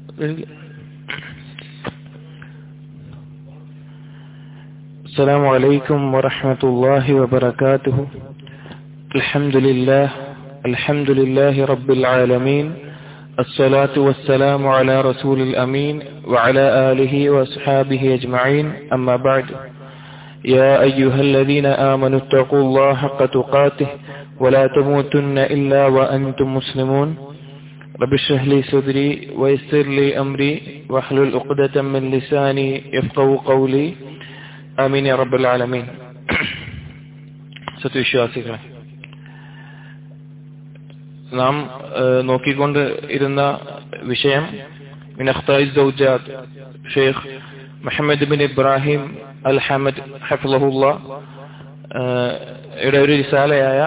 السلام عليكم ورحمة الله وبركاته الحمد لله الحمد لله رب العالمين الصلاة والسلام على رسول الأمين وعلى آله وأصحابه أجمعين أما بعد يا أيها الذين آمنوا اتقوا الله حق تقاته ولا تموتن إلا وأنتم مسلمون رب اشرح لي صدري ويسر لي أمري واحلل عقدة من لساني يفقه قولي آمين يا رب العالمين സത്യവിശ്വാസികളെ നാം നോക്കിക്കൊണ്ട് ഇരുന്ന വിഷയം മിനഖ്തായി സൗജാദ് Sheikh Muhammad bin Ibrahim al Hamad ഹഫ്ലഹുല്ല യുടെ ഒരു റിസാലയായ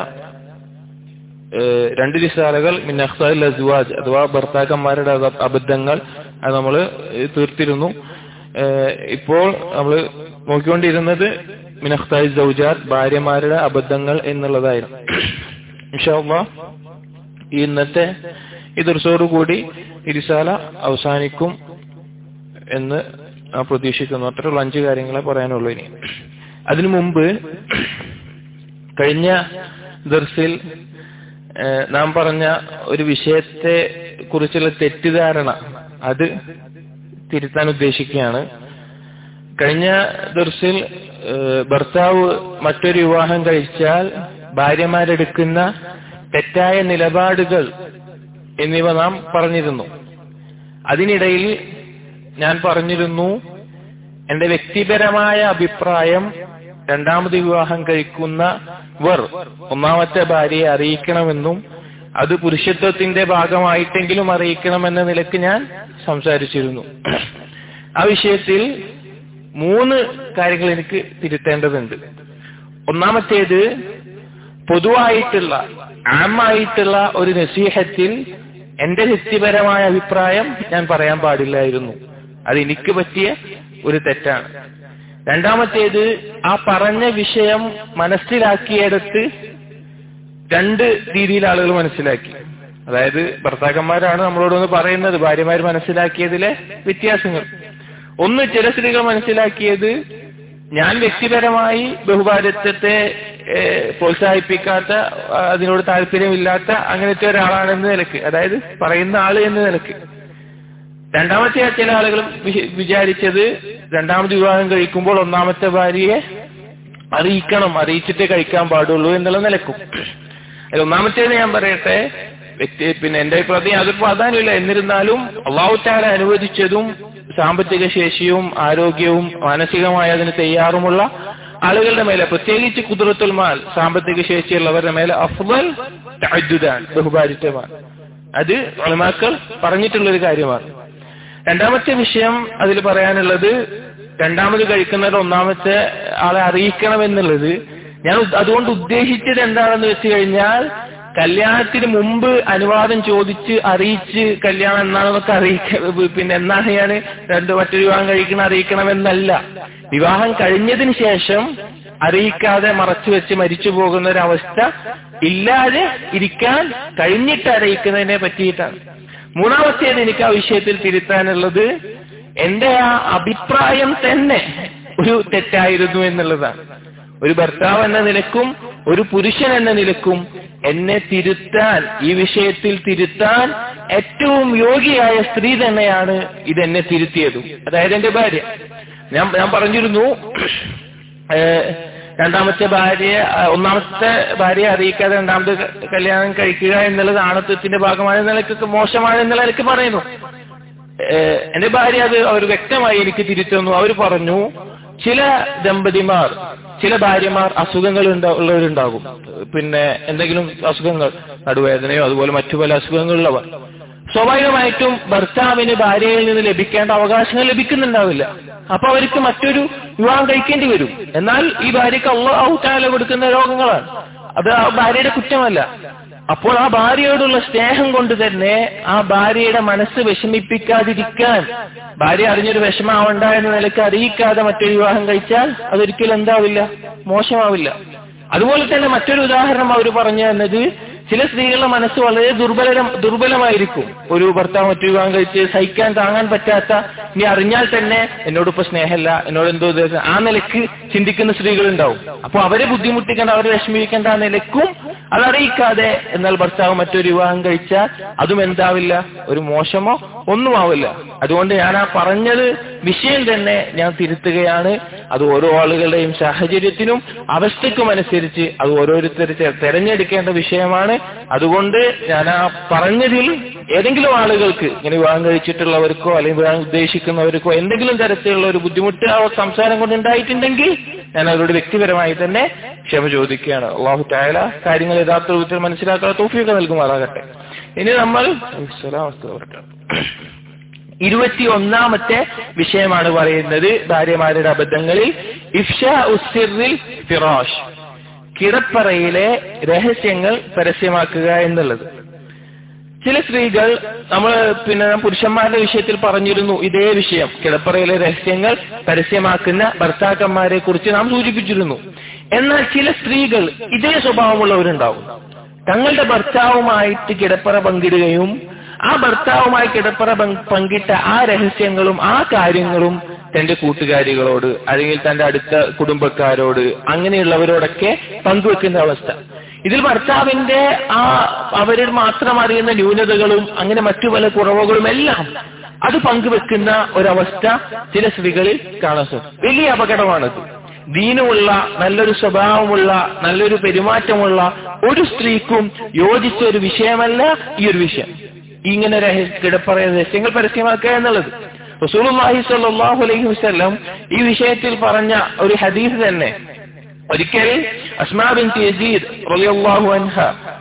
രണ്ട് റിസാലകൾ മിനഖ്താൽ അസ്വാജ് അഥവാ ഭർത്താക്കന്മാരുടെ അബദ്ധങ്ങൾ അത് നമ്മൾ തീർത്തിരുന്നു ഇപ്പോൾ നമ്മൾ നോക്കിക്കൊണ്ടിരുന്നത് മിനഖ്തായി സൗജാദ് ഭാര്യമാരുടെ അബദ്ധങ്ങൾ എന്നുള്ളതായിരുന്നു ഇൻഷാല്ല ഇന്നത്തെ ഈ ദിവസത്തോടുകൂടി ഇരിസാല അവസാനിക്കും എന്ന് ഞാൻ പ്രതീക്ഷിക്കുന്നു അത്രയുള്ള അഞ്ച് കാര്യങ്ങളെ പറയാനുള്ളൂ ഇനി അതിനു മുമ്പ് കഴിഞ്ഞ ദർസിൽ നാം പറഞ്ഞ ഒരു വിഷയത്തെ കുറിച്ചുള്ള തെറ്റിദ്ധാരണ അത് തിരുത്താൻ ഉദ്ദേശിക്കുകയാണ് കഴിഞ്ഞ ദർസിൽ ഭർത്താവ് മറ്റൊരു വിവാഹം കഴിച്ചാൽ ഭാര്യമാരെടുക്കുന്ന തെറ്റായ നിലപാടുകൾ എന്നിവ നാം പറഞ്ഞിരുന്നു അതിനിടയിൽ ഞാൻ പറഞ്ഞിരുന്നു എന്റെ വ്യക്തിപരമായ അഭിപ്രായം രണ്ടാമത് വിവാഹം കഴിക്കുന്നവർ ഒന്നാമത്തെ ഭാര്യയെ അറിയിക്കണമെന്നും അത് പുരുഷത്വത്തിന്റെ ഭാഗമായിട്ടെങ്കിലും അറിയിക്കണമെന്ന നിലക്ക് ഞാൻ സംസാരിച്ചിരുന്നു ആ വിഷയത്തിൽ മൂന്ന് കാര്യങ്ങൾ എനിക്ക് തിരുത്തേണ്ടതുണ്ട് ഒന്നാമത്തേത് പൊതുവായിട്ടുള്ള ആമായിട്ടുള്ള ഒരു നസീഹത്തിൽ എന്റെ വ്യക്തിപരമായ അഭിപ്രായം ഞാൻ പറയാൻ പാടില്ലായിരുന്നു അത് എനിക്ക് പറ്റിയ ഒരു തെറ്റാണ് രണ്ടാമത്തേത് ആ പറഞ്ഞ വിഷയം മനസ്സിലാക്കിയെടുത്ത് രണ്ട് രീതിയിൽ ആളുകൾ മനസ്സിലാക്കി അതായത് ഭർത്താക്കന്മാരാണ് നമ്മളോടൊന്ന് പറയുന്നത് ഭാര്യമാർ മനസ്സിലാക്കിയതിലെ വ്യത്യാസങ്ങൾ ഒന്ന് ചില സ്ത്രീകൾ മനസ്സിലാക്കിയത് ഞാൻ വ്യക്തിപരമായി ബഹുഭാര്യത്വത്തെ പ്രോത്സാഹിപ്പിക്കാത്ത അതിനോട് താല്പര്യമില്ലാത്ത അങ്ങനത്തെ ഒരാളാണെന്ന നിലക്ക് അതായത് പറയുന്ന ആള് എന്ന നിലക്ക് രണ്ടാമത്തെ ചില ആളുകൾ വിചാരിച്ചത് രണ്ടാമത് വിവാഹം കഴിക്കുമ്പോൾ ഒന്നാമത്തെ ഭാര്യയെ അറിയിക്കണം അറിയിച്ചിട്ടേ കഴിക്കാൻ പാടുള്ളൂ എന്നുള്ള നിലക്കും അതിൽ ഒന്നാമത്തേത് ഞാൻ പറയട്ടെ വ്യക്തി പിന്നെ എന്റെ അഭിപ്രായത്തിൽ യാതൊരു പ്രാധാന്യമില്ല എന്നിരുന്നാലും അള്ളാഹുത്താല അനുവദിച്ചതും സാമ്പത്തിക ശേഷിയും ആരോഗ്യവും മാനസികമായി അതിന് തയ്യാറുമുള്ള ആളുകളുടെ മേലെ പ്രത്യേകിച്ച് കുതിരത്തുൽ മാൽ സാമ്പത്തിക ശേഷിയുള്ളവരുടെ മേലെ അഫ്വൽ തഅദ്ദുദാൻ ബഹുഭാരിത്വമാണ് അത് ഒളിമാക്കൾ പറഞ്ഞിട്ടുള്ള ഒരു കാര്യമാണ് രണ്ടാമത്തെ വിഷയം അതിൽ പറയാനുള്ളത് രണ്ടാമത് കഴിക്കുന്നത് ഒന്നാമത്തെ ആളെ അറിയിക്കണം എന്നുള്ളത് ഞാൻ അതുകൊണ്ട് ഉദ്ദേശിച്ചത് എന്താണെന്ന് വെച്ച് കഴിഞ്ഞാൽ കല്യാണത്തിന് മുമ്പ് അനുവാദം ചോദിച്ച് അറിയിച്ച് കല്യാണം എന്നാണെന്നൊക്കെ അറിയിക്ക പിന്നെ എന്നാണ് ഞാൻ രണ്ട് മറ്റൊരു വിവാഹം കഴിക്കണം അറിയിക്കണമെന്നല്ല വിവാഹം കഴിഞ്ഞതിന് ശേഷം അറിയിക്കാതെ മറച്ചു വെച്ച് മരിച്ചു പോകുന്ന ഒരവസ്ഥ ഇല്ലാതെ ഇരിക്കാൻ കഴിഞ്ഞിട്ട് അറിയിക്കുന്നതിനെ പറ്റിയിട്ടാണ് മൂന്നാമത്തേത് എനിക്ക് ആ വിഷയത്തിൽ തിരുത്താനുള്ളത് എന്റെ ആ അഭിപ്രായം തന്നെ ഒരു തെറ്റായിരുന്നു എന്നുള്ളതാണ് ഒരു ഭർത്താവ് എന്ന നിലക്കും ഒരു പുരുഷൻ എന്ന നിലക്കും എന്നെ തിരുത്താൻ ഈ വിഷയത്തിൽ തിരുത്താൻ ഏറ്റവും യോഗ്യയായ സ്ത്രീ തന്നെയാണ് ഇതെന്നെ തിരുത്തിയതും അതായത് എന്റെ ഭാര്യ ഞാൻ ഞാൻ പറഞ്ഞിരുന്നു രണ്ടാമത്തെ ഭാര്യയെ ഒന്നാമത്തെ ഭാര്യയെ അറിയിക്കാതെ രണ്ടാമത്തെ കല്യാണം കഴിക്കുക എന്നുള്ളത് ആണത്വത്തിന്റെ ഭാഗമായ നിലക്കൊക്കെ മോശമാണ് എന്നുള്ള നിലക്ക് പറയുന്നു എന്റെ ഭാര്യ അത് അവർ വ്യക്തമായി എനിക്ക് തിരിച്ചു അവർ പറഞ്ഞു ചില ദമ്പതിമാർ ചില ഭാര്യമാർ അസുഖങ്ങൾ ഉള്ളവരുണ്ടാകും പിന്നെ എന്തെങ്കിലും അസുഖങ്ങൾ നടുവേദനയോ അതുപോലെ മറ്റു പല അസുഖങ്ങളുള്ളവർ സ്വാഭാവികമായിട്ടും ഭർത്താവിന് ഭാര്യയിൽ നിന്ന് ലഭിക്കേണ്ട അവകാശങ്ങൾ ലഭിക്കുന്നുണ്ടാവില്ല അപ്പൊ അവർക്ക് മറ്റൊരു വിവാഹം കഴിക്കേണ്ടി വരും എന്നാൽ ഈ ഭാര്യക്ക് അള്ളാഹു താല കൊടുക്കുന്ന രോഗങ്ങളാണ് അത് ആ ഭാര്യയുടെ കുറ്റമല്ല അപ്പോൾ ആ ഭാര്യയോടുള്ള സ്നേഹം കൊണ്ട് തന്നെ ആ ഭാര്യയുടെ മനസ്സ് വിഷമിപ്പിക്കാതിരിക്കാൻ ഭാര്യ അറിഞ്ഞൊരു വിഷമാവണ്ട എന്ന നിലക്ക് അറിയിക്കാതെ മറ്റൊരു വിവാഹം കഴിച്ചാൽ അതൊരിക്കലും എന്താവില്ല മോശമാവില്ല അതുപോലെ തന്നെ മറ്റൊരു ഉദാഹരണം അവർ പറഞ്ഞു തന്നത് ചില സ്ത്രീകളുടെ മനസ്സ് വളരെ ദുർബല ദുർബലമായിരിക്കും ഒരു ഭർത്താവ് മറ്റു വിവാഹം കഴിച്ച് സഹിക്കാൻ താങ്ങാൻ പറ്റാത്ത ഇനി അറിഞ്ഞാൽ തന്നെ എന്നോട് ഇപ്പൊ സ്നേഹമല്ല എന്നോട് എന്തോ ഉദ്ദേശം ആ നിലക്ക് ചിന്തിക്കുന്ന സ്ത്രീകളുണ്ടാവും അപ്പൊ അവരെ ബുദ്ധിമുട്ടിക്കേണ്ട അവരെ വിഷമിക്കേണ്ട ആ നിലക്കും അതറിയിക്കാതെ എന്നാൽ ഭർത്താവ് മറ്റൊരു വിവാഹം കഴിച്ചാൽ അതും എന്താവില്ല ഒരു മോശമോ ഒന്നും ആവില്ല അതുകൊണ്ട് ഞാൻ ആ പറഞ്ഞത് വിഷയം തന്നെ ഞാൻ തിരുത്തുകയാണ് അത് ഓരോ ആളുകളുടെയും സാഹചര്യത്തിനും അവസ്ഥയ്ക്കും അനുസരിച്ച് അത് ഓരോരുത്തർ തെരഞ്ഞെടുക്കേണ്ട വിഷയമാണ് അതുകൊണ്ട് ഞാൻ ആ പറഞ്ഞതിൽ ഏതെങ്കിലും ആളുകൾക്ക് ഇങ്ങനെ വിവാഹം കഴിച്ചിട്ടുള്ളവർക്കോ അല്ലെങ്കിൽ വിവാഹം ഉദ്ദേശിക്കുന്നവർക്കോ എന്തെങ്കിലും തരത്തിലുള്ള ഒരു ബുദ്ധിമുട്ട് ആ സംസാരം കൊണ്ട് ഉണ്ടായിട്ടുണ്ടെങ്കിൽ ഞാൻ അവരോട് വ്യക്തിപരമായി തന്നെ ക്ഷമ ചോദിക്കുകയാണ് അള്ളാഹു തായാല കാര്യങ്ങൾ യഥാർത്ഥ രൂപത്തിൽ മനസ്സിലാക്കാൻ തോഫിയൊക്കെ നൽകുമാറാകട്ടെ ഇനി നമ്മൾ ഇരുപത്തി ഒന്നാമത്തെ വിഷയമാണ് പറയുന്നത് ഭാര്യമാരുടെ അബദ്ധങ്ങളിൽ ഇഫ്ഷ ഉസിറിൽ ഫിറാഷ് കിടപ്പറയിലെ രഹസ്യങ്ങൾ പരസ്യമാക്കുക എന്നുള്ളത് ചില സ്ത്രീകൾ നമ്മൾ പിന്നെ പുരുഷന്മാരുടെ വിഷയത്തിൽ പറഞ്ഞിരുന്നു ഇതേ വിഷയം കിടപ്പറയിലെ രഹസ്യങ്ങൾ പരസ്യമാക്കുന്ന ഭർത്താക്കന്മാരെ കുറിച്ച് നാം സൂചിപ്പിച്ചിരുന്നു എന്നാൽ ചില സ്ത്രീകൾ ഇതേ സ്വഭാവമുള്ളവരുണ്ടാവും തങ്ങളുടെ ഭർത്താവുമായിട്ട് കിടപ്പറ പങ്കിടുകയും ആ ഭർത്താവുമായി കിടപ്പറ പങ്കിട്ട ആ രഹസ്യങ്ങളും ആ കാര്യങ്ങളും തന്റെ കൂട്ടുകാരികളോട് അല്ലെങ്കിൽ തന്റെ അടുത്ത കുടുംബക്കാരോട് അങ്ങനെയുള്ളവരോടൊക്കെ പങ്കുവെക്കുന്ന അവസ്ഥ ഇതിൽ ഭർത്താവിന്റെ ആ അവരിൽ മാത്രം അറിയുന്ന ന്യൂനതകളും അങ്ങനെ മറ്റു പല കുറവുകളും എല്ലാം അത് പങ്കുവെക്കുന്ന ഒരവസ്ഥ ചില സ്ത്രീകളിൽ കാണാൻ സാധിക്കും വലിയ അപകടമാണത് ദീനമുള്ള നല്ലൊരു സ്വഭാവമുള്ള നല്ലൊരു പെരുമാറ്റമുള്ള ഒരു സ്ത്രീക്കും യോജിച്ച ഒരു വിഷയമല്ല ഈ ഒരു വിഷയം ഇങ്ങനെ കിടപ്പറയ രഹസ്യങ്ങൾ പരസ്യമാക്കുക എന്നുള്ളത് റസൂലുള്ളാഹി സ്വല്ലല്ലാഹു അലൈഹി വസല്ലം ഈ വിഷയത്തിൽ പറഞ്ഞ ഒരു ഹദീസ് തന്നെ ഒരിക്കൽ അസ്മാ ബിൻത് യസീദ് റളിയല്ലാഹു അൻഹ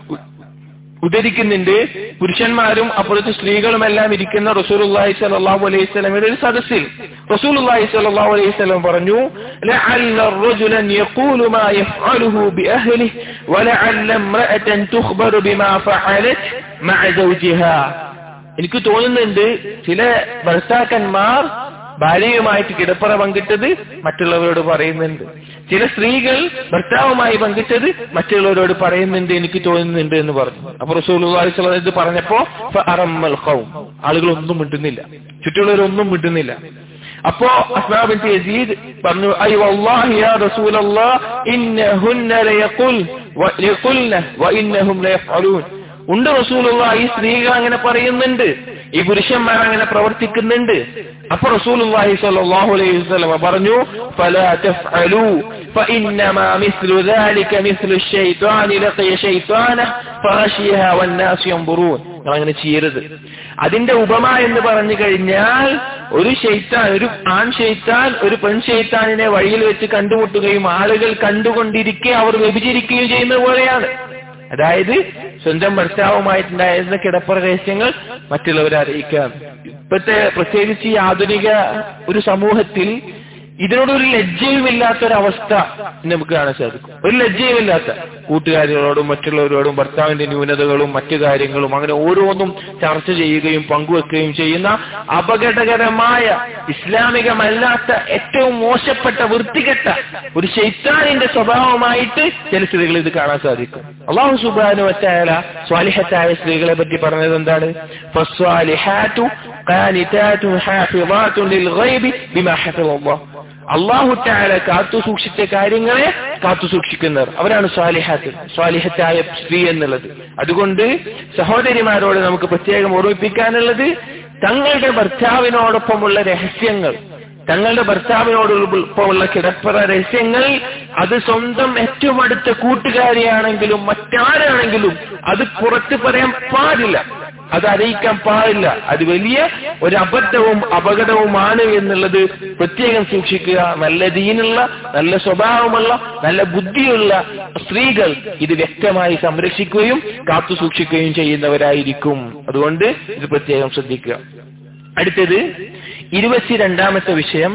ഉദ്ധരിക്കുന്നുണ്ട് പുരുഷന്മാരും അപ്പുറത്ത് സ്ത്രീകളുമെല്ലാം ഇരിക്കുന്ന റസൂലുള്ളാഹി സ്വല്ലല്ലാഹു അലൈഹി വസല്ലമയുടെ ഒരു സദസ്സിൽ റസൂലുള്ളാഹി സ്വല്ലല്ലാഹു അലൈഹി വസല്ലം പറഞ്ഞു ലഅല്ല الرجل يقول ما يفعله بأهله ولعل امرأة تخبر بما فعلت مع زوجها എനിക്ക് തോന്നുന്നുണ്ട് ചില ഭർത്താക്കന്മാർ ഭാര്യയുമായിട്ട് കിടപ്പറ പങ്കിട്ടത് മറ്റുള്ളവരോട് പറയുന്നുണ്ട് ചില സ്ത്രീകൾ ഭർത്താവുമായി പങ്കിട്ടത് മറ്റുള്ളവരോട് പറയുന്നുണ്ട് എനിക്ക് തോന്നുന്നുണ്ട് എന്ന് പറഞ്ഞു അപ്പൊ റസൂൽ ഇത് പറഞ്ഞപ്പോ അറമ്മൽ ഖൗം ആളുകളൊന്നും മിണ്ടുന്നില്ല ചുറ്റുള്ളവരൊന്നും മിണ്ടുന്നില്ല അപ്പോ അസ്മാബിൻ യസീദ് പറഞ്ഞു ഐ വല്ലാഹി യാ റസൂലല്ലാഹ് ഇന്നഹുന്ന ലയഖുൽ വയഖുൽന വഇന്നഹും ലയഫ്അലൂൻ ഉണ്ട് റസൂലുള്ള ഈ സ്ത്രീകൾ അങ്ങനെ പറയുന്നുണ്ട് ഈ പുരുഷന്മാർ അങ്ങനെ പ്രവർത്തിക്കുന്നുണ്ട് അപ്പൊ റസൂലുള്ളാഹി സ്വല്ലല്ലാഹു അലൈഹി വസല്ലം പറഞ്ഞു ഫലാ തഫ്അലൂ فإنما مثل ذلك مثل الشيطان لقي شيطانه فغشيها والناس ينظرون നിങ്ങൾ അങ്ങനെ ചെയ്യരുത് അതിന്റെ ഉപമ എന്ന് പറഞ്ഞു കഴിഞ്ഞാൽ ഒരു ഷെയ്ത്താൻ ഒരു ആൺ ഷെയ്ത്താൻ ഒരു പെൺ ഷെയ്ത്താനിനെ വഴിയിൽ വെച്ച് കണ്ടുമുട്ടുകയും ആളുകൾ കണ്ടുകൊണ്ടിരിക്കെ അവർ വ്യഭിചരിക്കുകയും ചെയ്യുന്നത് പോലെയാണ് അതായത് സ്വന്തം ഭർത്താവുമായിട്ടുണ്ടായിരുന്ന കിടപ്പറ രഹസ്യങ്ങൾ മറ്റുള്ളവരെ അറിയിക്കാം ഇപ്പോഴത്തെ പ്രത്യേകിച്ച് ഈ ആധുനിക ഒരു സമൂഹത്തിൽ ഇതിനോടൊരു ലജ്ജയുമില്ലാത്തൊരവസ്ഥ നമുക്ക് കാണാൻ സാധിക്കും ഒരു ലജ്ജയുമില്ലാത്ത കൂട്ടുകാരികളോടും മറ്റുള്ളവരോടും ഭർത്താവിന്റെ ന്യൂനതകളും മറ്റു കാര്യങ്ങളും അങ്ങനെ ഓരോന്നും ചർച്ച ചെയ്യുകയും പങ്കുവെക്കുകയും ചെയ്യുന്ന അപകടകരമായ ഇസ്ലാമികമല്ലാത്ത ഏറ്റവും മോശപ്പെട്ട വൃത്തികെട്ട ഒരു ശൈത്താനിന്റെ സ്വഭാവമായിട്ട് ചില സ്ത്രീകൾ ഇത് കാണാൻ സാധിക്കും അള്ളാഹു സുബാനു വച്ചായാല സ്വാലിഹത്തായ സ്ത്രീകളെ പറ്റി പറഞ്ഞത് എന്താണ് ഫസ്വാലിഹാറ്റു ഖാനിതാറ്റു ഹാഫിളാറ്റു ലിൽഗൈബി ബിമാ ഹഫിളല്ലാഹ് അള്ളാഹു താല കാത്തു സൂക്ഷിച്ച കാര്യങ്ങളെ കാത്തു സൂക്ഷിക്കുന്നവർ അവരാണ് സ്വാലിഹാത്ത് സ്വാലിഹത്തായ സ്ത്രീ എന്നുള്ളത് അതുകൊണ്ട് സഹോദരിമാരോട് നമുക്ക് പ്രത്യേകം ഓർമ്മിപ്പിക്കാനുള്ളത് തങ്ങളുടെ ഭർത്താവിനോടൊപ്പമുള്ള രഹസ്യങ്ങൾ തങ്ങളുടെ ഭർത്താവിനോടൊപ്പമുള്ള കിടപ്പറ രഹസ്യങ്ങൾ അത് സ്വന്തം ഏറ്റവും അടുത്ത കൂട്ടുകാരിയാണെങ്കിലും മറ്റാരാണെങ്കിലും അത് പുറത്തു പറയാൻ പാടില്ല അത് അറിയിക്കാൻ പാടില്ല അത് വലിയ ഒരു അബദ്ധവും അപകടവുമാണ് എന്നുള്ളത് പ്രത്യേകം സൂക്ഷിക്കുക നല്ല ദീനുള്ള നല്ല സ്വഭാവമുള്ള നല്ല ബുദ്ധിയുള്ള സ്ത്രീകൾ ഇത് വ്യക്തമായി സംരക്ഷിക്കുകയും കാത്തു സൂക്ഷിക്കുകയും ചെയ്യുന്നവരായിരിക്കും അതുകൊണ്ട് ഇത് പ്രത്യേകം ശ്രദ്ധിക്കുക അടുത്തത് ഇരുപത്തിരണ്ടാമത്തെ വിഷയം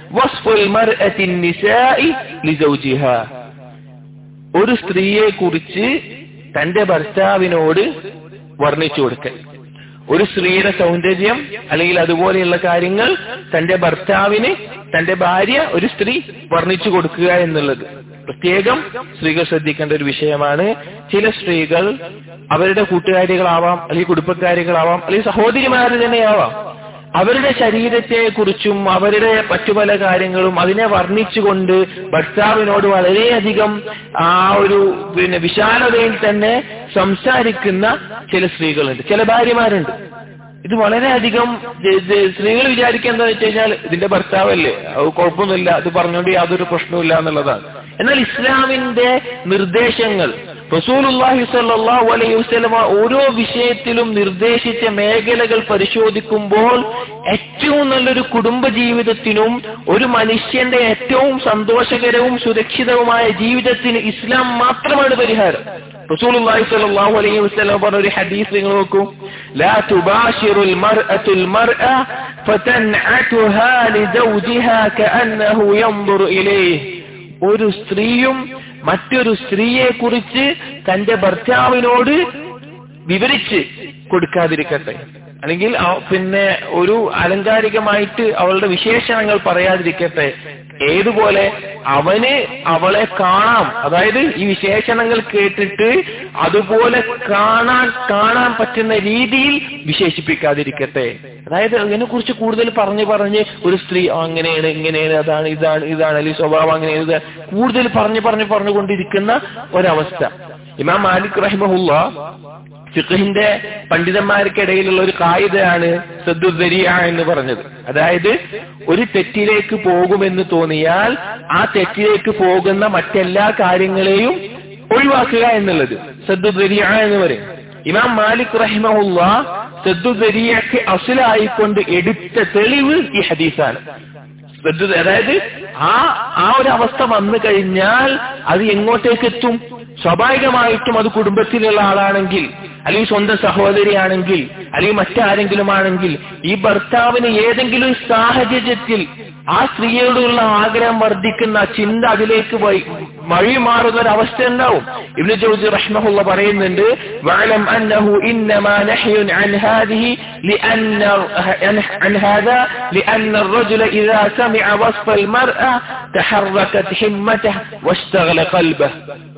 ഒരു സ്ത്രീയെ കുറിച്ച് തന്റെ ഭർത്താവിനോട് വർണ്ണിച്ചു കൊടുക്കൽ ഒരു സ്ത്രീയുടെ സൗന്ദര്യം അല്ലെങ്കിൽ അതുപോലെയുള്ള കാര്യങ്ങൾ തന്റെ ഭർത്താവിന് തന്റെ ഭാര്യ ഒരു സ്ത്രീ വർണ്ണിച്ചു കൊടുക്കുക എന്നുള്ളത് പ്രത്യേകം സ്ത്രീകൾ ശ്രദ്ധിക്കേണ്ട ഒരു വിഷയമാണ് ചില സ്ത്രീകൾ അവരുടെ കൂട്ടുകാരികളാവാം അല്ലെങ്കിൽ കുടുംബക്കാരികളാവാം അല്ലെങ്കിൽ സഹോദരിമാർ തന്നെയാവാം അവരുടെ ശരീരത്തെ കുറിച്ചും അവരുടെ മറ്റു പല കാര്യങ്ങളും അതിനെ വർണ്ണിച്ചുകൊണ്ട് ഭർത്താവിനോട് വളരെയധികം ആ ഒരു പിന്നെ വിശാലതയിൽ തന്നെ സംസാരിക്കുന്ന ചില സ്ത്രീകളുണ്ട് ചില ഭാര്യമാരുണ്ട് ഇത് വളരെയധികം ജ- ജ- സ്ത്രീകൾ വിചാരിക്കുക എന്താ വെച്ച് കഴിഞ്ഞാൽ ഇതിന്റെ ഭർത്താവല്ലേ അത് കുഴപ്പമൊന്നുമില്ല അത് പറഞ്ഞുകൊണ്ട് യാതൊരു പ്രശ്നവുമില്ല എന്നുള്ളതാണ് എന്നാൽ ഇസ്ലാമിന്റെ നിർദ്ദേശങ്ങൾ റസൂലുള്ളാഹി സ്വല്ലല്ലാഹു അലൈഹി വസല്ലമ ഓരോ വിഷയത്തിലും നിർദ്ദേശിച്ച മേഖലകൾ പരിശോധിക്കുമ്പോൾ ഏറ്റവും നല്ലൊരു കുടുംബ ജീവിതത്തിനും ഒരു മനുഷ്യന്റെ ഏറ്റവും സന്തോഷകരവും സുരക്ഷിതവുമായ ജീവിതത്തിന് ഇസ്ലാം മാത്രമാണ് പരിഹാരം റസൂലുള്ളാഹി സ്വല്ലല്ലാഹു അലൈഹി വസല്ലം പറഞ്ഞ ഒരു ഹദീസ് നിങ്ങൾ നോക്കൂ ലാ തുബാശിറുൽ മർഅത്തുൽ മർഅ ഫതൻഅതുഹാ ലിസൗജിഹാ കഅന്നഹു യൻദുറു ഇലൈഹി ഒരു സ്ത്രീയും മറ്റൊരു സ്ത്രീയെ കുറിച്ച് തന്റെ ഭർത്താവിനോട് വിവരിച്ച് കൊടുക്കാതിരിക്കട്ടെ അല്ലെങ്കിൽ ആ- പിന്നെ ഒരു അലങ്കാരികമായിട്ട് അവളുടെ വിശേഷണങ്ങൾ പറയാതിരിക്കട്ടെ ഏതുപോലെ അവന് അവളെ കാണാം അതായത് ഈ വിശേഷണങ്ങൾ കേട്ടിട്ട് അതുപോലെ കാണാൻ കാണാൻ പറ്റുന്ന രീതിയിൽ വിശേഷിപ്പിക്കാതിരിക്കട്ടെ അതായത് അതിനെ കുറിച്ച് കൂടുതൽ പറഞ്ഞു പറഞ്ഞ് ഒരു സ്ത്രീ "ആ, അങ്ങനെയാണ് ഇങ്ങനെയാണ് അതാണ് ഇതാണ് ഇതാണ് അല്ലെങ്കിൽ സ്വഭാവം അങ്ങനെയാണ് ഇത് കൂടുതൽ പറഞ്ഞു പറഞ്ഞു പറഞ്ഞുകൊണ്ടിരിക്കുന്ന ഒരവസ്ഥ ഇമാം മാലിക് റഹിമഹുല്ല ഫിഖഹിന്റെ പണ്ഡിതന്മാർക്കിടയിലുള്ള ഒരു കായികയാണ് സദ്ദുദരിയ എന്ന് പറഞ്ഞത് അതായത് ഒരു തെറ്റിലേക്ക് പോകുമെന്ന് തോന്നിയാൽ ആ തെറ്റിലേക്ക് പോകുന്ന മറ്റെല്ലാ കാര്യങ്ങളെയും ഒഴിവാക്കുക എന്നുള്ളത് സദ്ദുദരിയ എന്ന് പറയും ഇമാം മാലിക് റഹിമഹുല്ല സദ്ദുദരിയക്ക് അസുലായിക്കൊണ്ട് എടുത്ത തെളിവ് ഈ ഹദീസാണ് ശ്രദ്ധ അതായത് ആ ആ ഒരു അവസ്ഥ വന്നു കഴിഞ്ഞാൽ അത് എങ്ങോട്ടേക്ക് എത്തും സ്വാഭാവികമായിട്ടും അത് കുടുംബത്തിലുള്ള ആളാണെങ്കിൽ അല്ലെങ്കിൽ സ്വന്തം സഹോദരിയാണെങ്കിൽ അല്ലെങ്കിൽ മറ്റാരെങ്കിലും ആണെങ്കിൽ ഈ ഭർത്താവിന് ഏതെങ്കിലും സാഹചര്യത്തിൽ ആ സ്ത്രീയോടുള്ള ആഗ്രഹം വർദ്ധിക്കുന്ന ചിന്ത അതിലേക്ക് വഴി വഴി മാറുന്ന ഒരു അവസ്ഥ ഉണ്ടാവും ഇബ്നു ജൗസി റഹ്മഹുള്ള പറയുന്നുണ്ട് വഅലം അന്നഹു ഇന്നമാ നഹ്യുൻ അൻ ഹാദിഹി لأن عن هذا لأن الرجل إذا سمع وصف المرأة تحركت همته واشتغل قلبه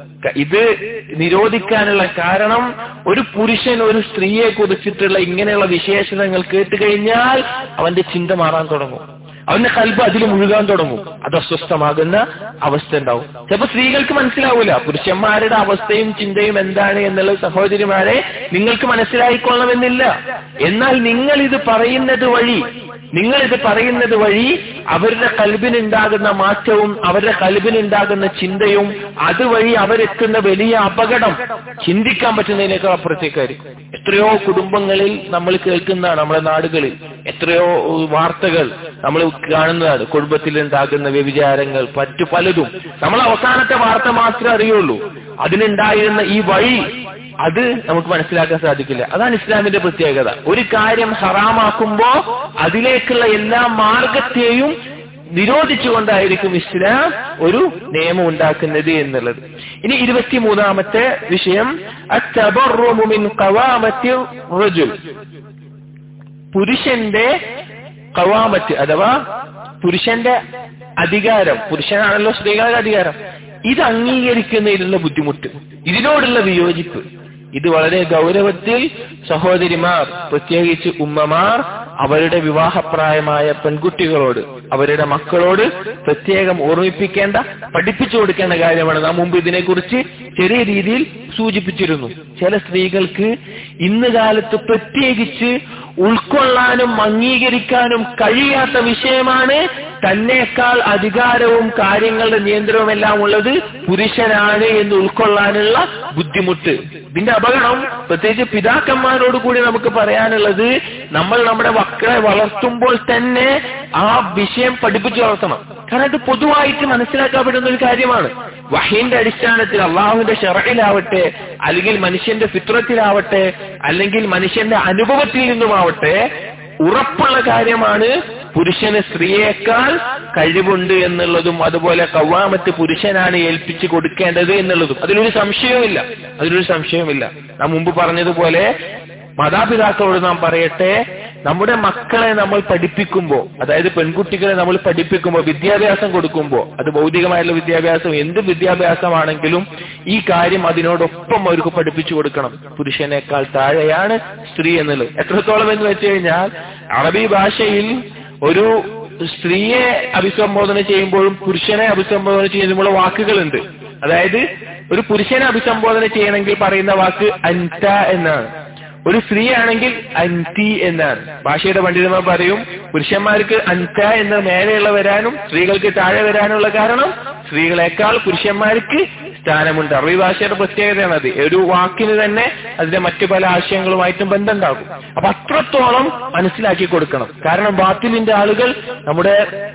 ഇത് നിരോധിക്കാനുള്ള കാരണം ഒരു പുരുഷൻ ഒരു സ്ത്രീയെ കുറിച്ചിട്ടുള്ള ഇങ്ങനെയുള്ള വിശേഷണങ്ങൾ കേട്ടുകഴിഞ്ഞാൽ അവന്റെ ചിന്ത മാറാൻ തുടങ്ങും അവന്റെ കൽബ് അതിൽ മുഴുകാൻ തുടങ്ങും അത് അസ്വസ്ഥമാകുന്ന അവസ്ഥ ഉണ്ടാവും ചിലപ്പോ സ്ത്രീകൾക്ക് മനസ്സിലാവൂല പുരുഷന്മാരുടെ അവസ്ഥയും ചിന്തയും എന്താണ് എന്നുള്ള സഹോദരിമാരെ നിങ്ങൾക്ക് മനസ്സിലായിക്കൊള്ളണമെന്നില്ല എന്നാൽ നിങ്ങൾ ഇത് പറയുന്നത് വഴി നിങ്ങൾ ഇത് പറയുന്നത് വഴി അവരുടെ കൽബിനുണ്ടാകുന്ന മാറ്റവും അവരുടെ കൽബിനുണ്ടാകുന്ന ചിന്തയും അതുവഴി അവരെത്തുന്ന വലിയ അപകടം ചിന്തിക്കാൻ പറ്റുന്നതിനേക്കാൾ അപ്പുറത്തേക്കായിരിക്കും എത്രയോ കുടുംബങ്ങളിൽ നമ്മൾ കേൾക്കുന്നതാണ് നമ്മുടെ നാടുകളിൽ എത്രയോ ഏഹ്, വാർത്തകൾ നമ്മൾ കാണുന്നതാണ് കുടുംബത്തിൽ ഉണ്ടാകുന്ന വ്യഭിചാരങ്ങൾ മറ്റു പലതും നമ്മൾ അവസാനത്തെ വാർത്ത മാത്രമേ അറിയുള്ളൂ അതിനുണ്ടായിരുന്ന ഈ വഴി അത് നമുക്ക് മനസ്സിലാക്കാൻ സാധിക്കില്ല അതാണ് ഇസ്ലാമിന്റെ പ്രത്യേകത ഒരു കാര്യം ഹറാമാക്കുമ്പോ അതിലേക്കുള്ള എല്ലാ മാർഗത്തെയും നിരോധിച്ചുകൊണ്ടായിരിക്കും ഇസ്ലാം ഒരു നിയമം ഉണ്ടാക്കുന്നത് എന്നുള്ളത് ഇനി ഇരുപത്തിമൂന്നാമത്തെ വിഷയം അത്തബറുമു മിൻ ഖവാമത്തി റജുൽ പുരുഷന്റെ കവാമത്ത് അഥവാ പുരുഷന്റെ അധികാരം പുരുഷനാണല്ലോ സ്ത്രീകളുടെ അധികാരം ഇത് അംഗീകരിക്കുന്നതിലുള്ള ബുദ്ധിമുട്ട് ഇതിനോടുള്ള വിയോജിപ്പ് ഇത് വളരെ ഗൗരവത്തിൽ സഹോദരിമാർ പ്രത്യേകിച്ച് ഉമ്മമാർ അവരുടെ വിവാഹപ്രായമായ പെൺകുട്ടികളോട് അവരുടെ മക്കളോട് പ്രത്യേകം ഓർമ്മിപ്പിക്കേണ്ട പഠിപ്പിച്ചു കൊടുക്കേണ്ട കാര്യമാണ് നാം മുമ്പ് ഇതിനെക്കുറിച്ച് ചെറിയ രീതിയിൽ സൂചിപ്പിച്ചിരുന്നു ചില സ്ത്രീകൾക്ക് ഇന്ന് കാലത്ത് പ്രത്യേകിച്ച് ഉൾക്കൊള്ളാനും അംഗീകരിക്കാനും കഴിയാത്ത വിഷയമാണ് തന്നേക്കാൾ അധികാരവും കാര്യങ്ങളുടെ നിയന്ത്രണവും എല്ലാം ഉള്ളത് പുരുഷനാണ് എന്ന് ഉൾക്കൊള്ളാനുള്ള ബുദ്ധിമുട്ട് ഇതിന്റെ അപകടം പ്രത്യേകിച്ച് പിതാക്കന്മാരോട് കൂടി നമുക്ക് പറയാനുള്ളത് നമ്മൾ നമ്മുടെ മക്കളെ വളർത്തുമ്പോൾ തന്നെ ആ വിഷയം പഠിപ്പിച്ചു വളർത്തണം കാരണം ഇത് പൊതുവായിട്ട് മനസ്സിലാക്കപ്പെടുന്ന ഒരു കാര്യമാണ് വഹീന്റെ അടിസ്ഥാനത്തിൽ അള്ളാഹുവിന്റെ ഷറയിലാവട്ടെ അല്ലെങ്കിൽ മനുഷ്യന്റെ ഫിത്രത്തിലാവട്ടെ അല്ലെങ്കിൽ മനുഷ്യന്റെ അനുഭവത്തിൽ നിന്നുമാവട്ടെ ഉറപ്പുള്ള കാര്യമാണ് പുരുഷന് സ്ത്രീയേക്കാൾ കഴിവുണ്ട് എന്നുള്ളതും അതുപോലെ കവാമത്ത് പുരുഷനാണ് ഏൽപ്പിച്ചു കൊടുക്കേണ്ടത് എന്നുള്ളതും അതിലൊരു സംശയവുമില്ല അതിലൊരു സംശയവുമില്ല നാം മുമ്പ് പറഞ്ഞതുപോലെ മാതാപിതാക്കളോട് നാം പറയട്ടെ നമ്മുടെ മക്കളെ നമ്മൾ പഠിപ്പിക്കുമ്പോൾ അതായത് പെൺകുട്ടികളെ നമ്മൾ പഠിപ്പിക്കുമ്പോൾ വിദ്യാഭ്യാസം കൊടുക്കുമ്പോൾ അത് ഭൗതികമായുള്ള വിദ്യാഭ്യാസം എന്ത് വിദ്യാഭ്യാസമാണെങ്കിലും ഈ കാര്യം അതിനോടൊപ്പം അവർക്ക് പഠിപ്പിച്ചു കൊടുക്കണം പുരുഷനേക്കാൾ താഴെയാണ് സ്ത്രീ എന്നുള്ളത് എത്രത്തോളം എന്ന് വെച്ച് കഴിഞ്ഞാൽ അറബി ഭാഷയിൽ ഒരു സ്ത്രീയെ അഭിസംബോധന ചെയ്യുമ്പോഴും പുരുഷനെ അഭിസംബോധന ചെയ്യുമ്പോഴുള്ള വാക്കുകളുണ്ട് അതായത് ഒരു പുരുഷനെ അഭിസംബോധന ചെയ്യണമെങ്കിൽ പറയുന്ന വാക്ക് അൻത എന്നാണ് ഒരു സ്ത്രീ ആണെങ്കിൽ അൻതി എന്നാണ് ഭാഷയുടെ പണ്ഡിതന്മാർ പറയും പുരുഷന്മാർക്ക് അൻത എന്ന മേലെയുള്ള വരാനും സ്ത്രീകൾക്ക് താഴെ വരാനുള്ള കാരണം സ്ത്രീകളെക്കാൾ പുരുഷന്മാർക്ക് സ്ഥാനമുണ്ട് അറബി ഭാഷയുടെ പ്രത്യേകതയാണ് അത് ഒരു വാക്കിന് തന്നെ അതിന്റെ മറ്റു പല ആശയങ്ങളുമായിട്ടും ബന്ധമുണ്ടാകും അപ്പൊ അത്രത്തോളം മനസ്സിലാക്കി കൊടുക്കണം കാരണം ബാത്തിലിന്റെ ആളുകൾ നമ്മുടെ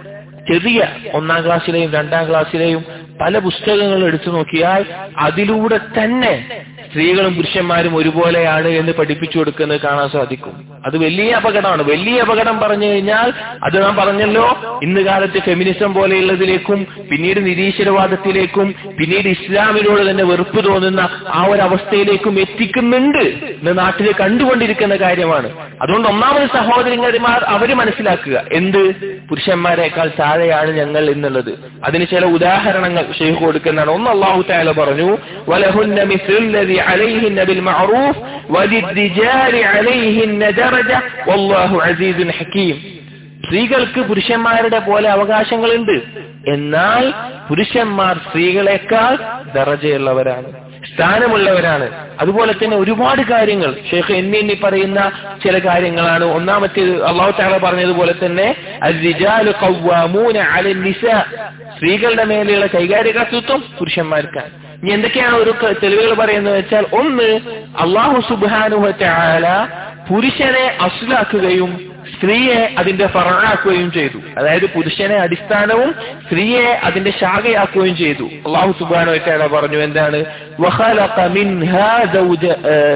ചെറിയ ഒന്നാം ക്ലാസ്സിലെയും രണ്ടാം ക്ലാസ്സിലെയും പല പുസ്തകങ്ങൾ എടുത്തു നോക്കിയാൽ അതിലൂടെ തന്നെ സ്ത്രീകളും പുരുഷന്മാരും ഒരുപോലെയാണ് എന്ന് പഠിപ്പിച്ചു കൊടുക്കുന്നത് കാണാൻ സാധിക്കും അത് വലിയ അപകടമാണ് വലിയ അപകടം പറഞ്ഞു കഴിഞ്ഞാൽ അത് നാം പറഞ്ഞല്ലോ ഇന്ന് കാലത്ത് ഫെമിനിസം പോലെയുള്ളതിലേക്കും പിന്നീട് നിരീശ്വരവാദത്തിലേക്കും പിന്നീട് ഇസ്ലാമിനോട് തന്നെ വെറുപ്പ് തോന്നുന്ന ആ ഒരു അവസ്ഥയിലേക്കും എത്തിക്കുന്നുണ്ട് ഇന്ന് നാട്ടിൽ കണ്ടുകൊണ്ടിരിക്കുന്ന കാര്യമാണ് അതുകൊണ്ട് ഒന്നാമത് സഹോദരന്മാർ അവര് മനസ്സിലാക്കുക എന്ത് പുരുഷന്മാരെക്കാൾ താഴെയാണ് ഞങ്ങൾ എന്നുള്ളത് അതിന് ചില ഉദാഹരണങ്ങൾ ഷെയ്ഖ് കൊടുക്കുന്നതാണ് ഒന്ന് അള്ളാഹു താല പറഞ്ഞു വലഹുന്ന മിസ്ലുല്ലദി അലൈഹിന്ന ബിൽ മഅറൂഫ് വലിദ്ദിജാരി അലൈഹിന്ന ദറജ വല്ലാഹു അസീസുൻ ഹകീം സ്ത്രീകൾക്ക് പുരുഷന്മാരുടെ പോലെ അവകാശങ്ങളുണ്ട് എന്നാൽ പുരുഷന്മാർ സ്ത്രീകളെക്കാൾ ദറജയുള്ളവരാണ് സ്ഥാനമുള്ളവരാണ് അതുപോലെ തന്നെ ഒരുപാട് കാര്യങ്ങൾ ഷെയ്ഖ് എണ്ണി എണ്ണി പറയുന്ന ചില കാര്യങ്ങളാണ് ഒന്നാമത്തേത് അള്ളാഹു താല പറഞ്ഞതുപോലെ തന്നെ അൽരിജാലു ഖവ്വാമൂന അലൻ നിസാ സ്ത്രീകളുടെ മേലെയുള്ള കൈകാര്യകർത്തൃത്വം പുരുഷന്മാർക്കാണ് ഇനി എന്തൊക്കെയാണ് ഒരു ക- തെളിവുകൾ പറയുന്നത് വെച്ചാൽ ഒന്ന് അള്ളാഹു സുബാനുഹല പുരുഷനെ അസുലാക്കുകയും സ്ത്രീയെ അതിന്റെ ഫറാക്കുകയും ചെയ്തു അതായത് പുരുഷനെ അടിസ്ഥാനവും സ്ത്രീയെ അതിന്റെ ശാഖയാക്കുകയും ചെയ്തു അള്ളാഹു സുബാനുഹല പറഞ്ഞു എന്താണ് വഖലഖ മിൻഹാ സൗജ- ഏഹ്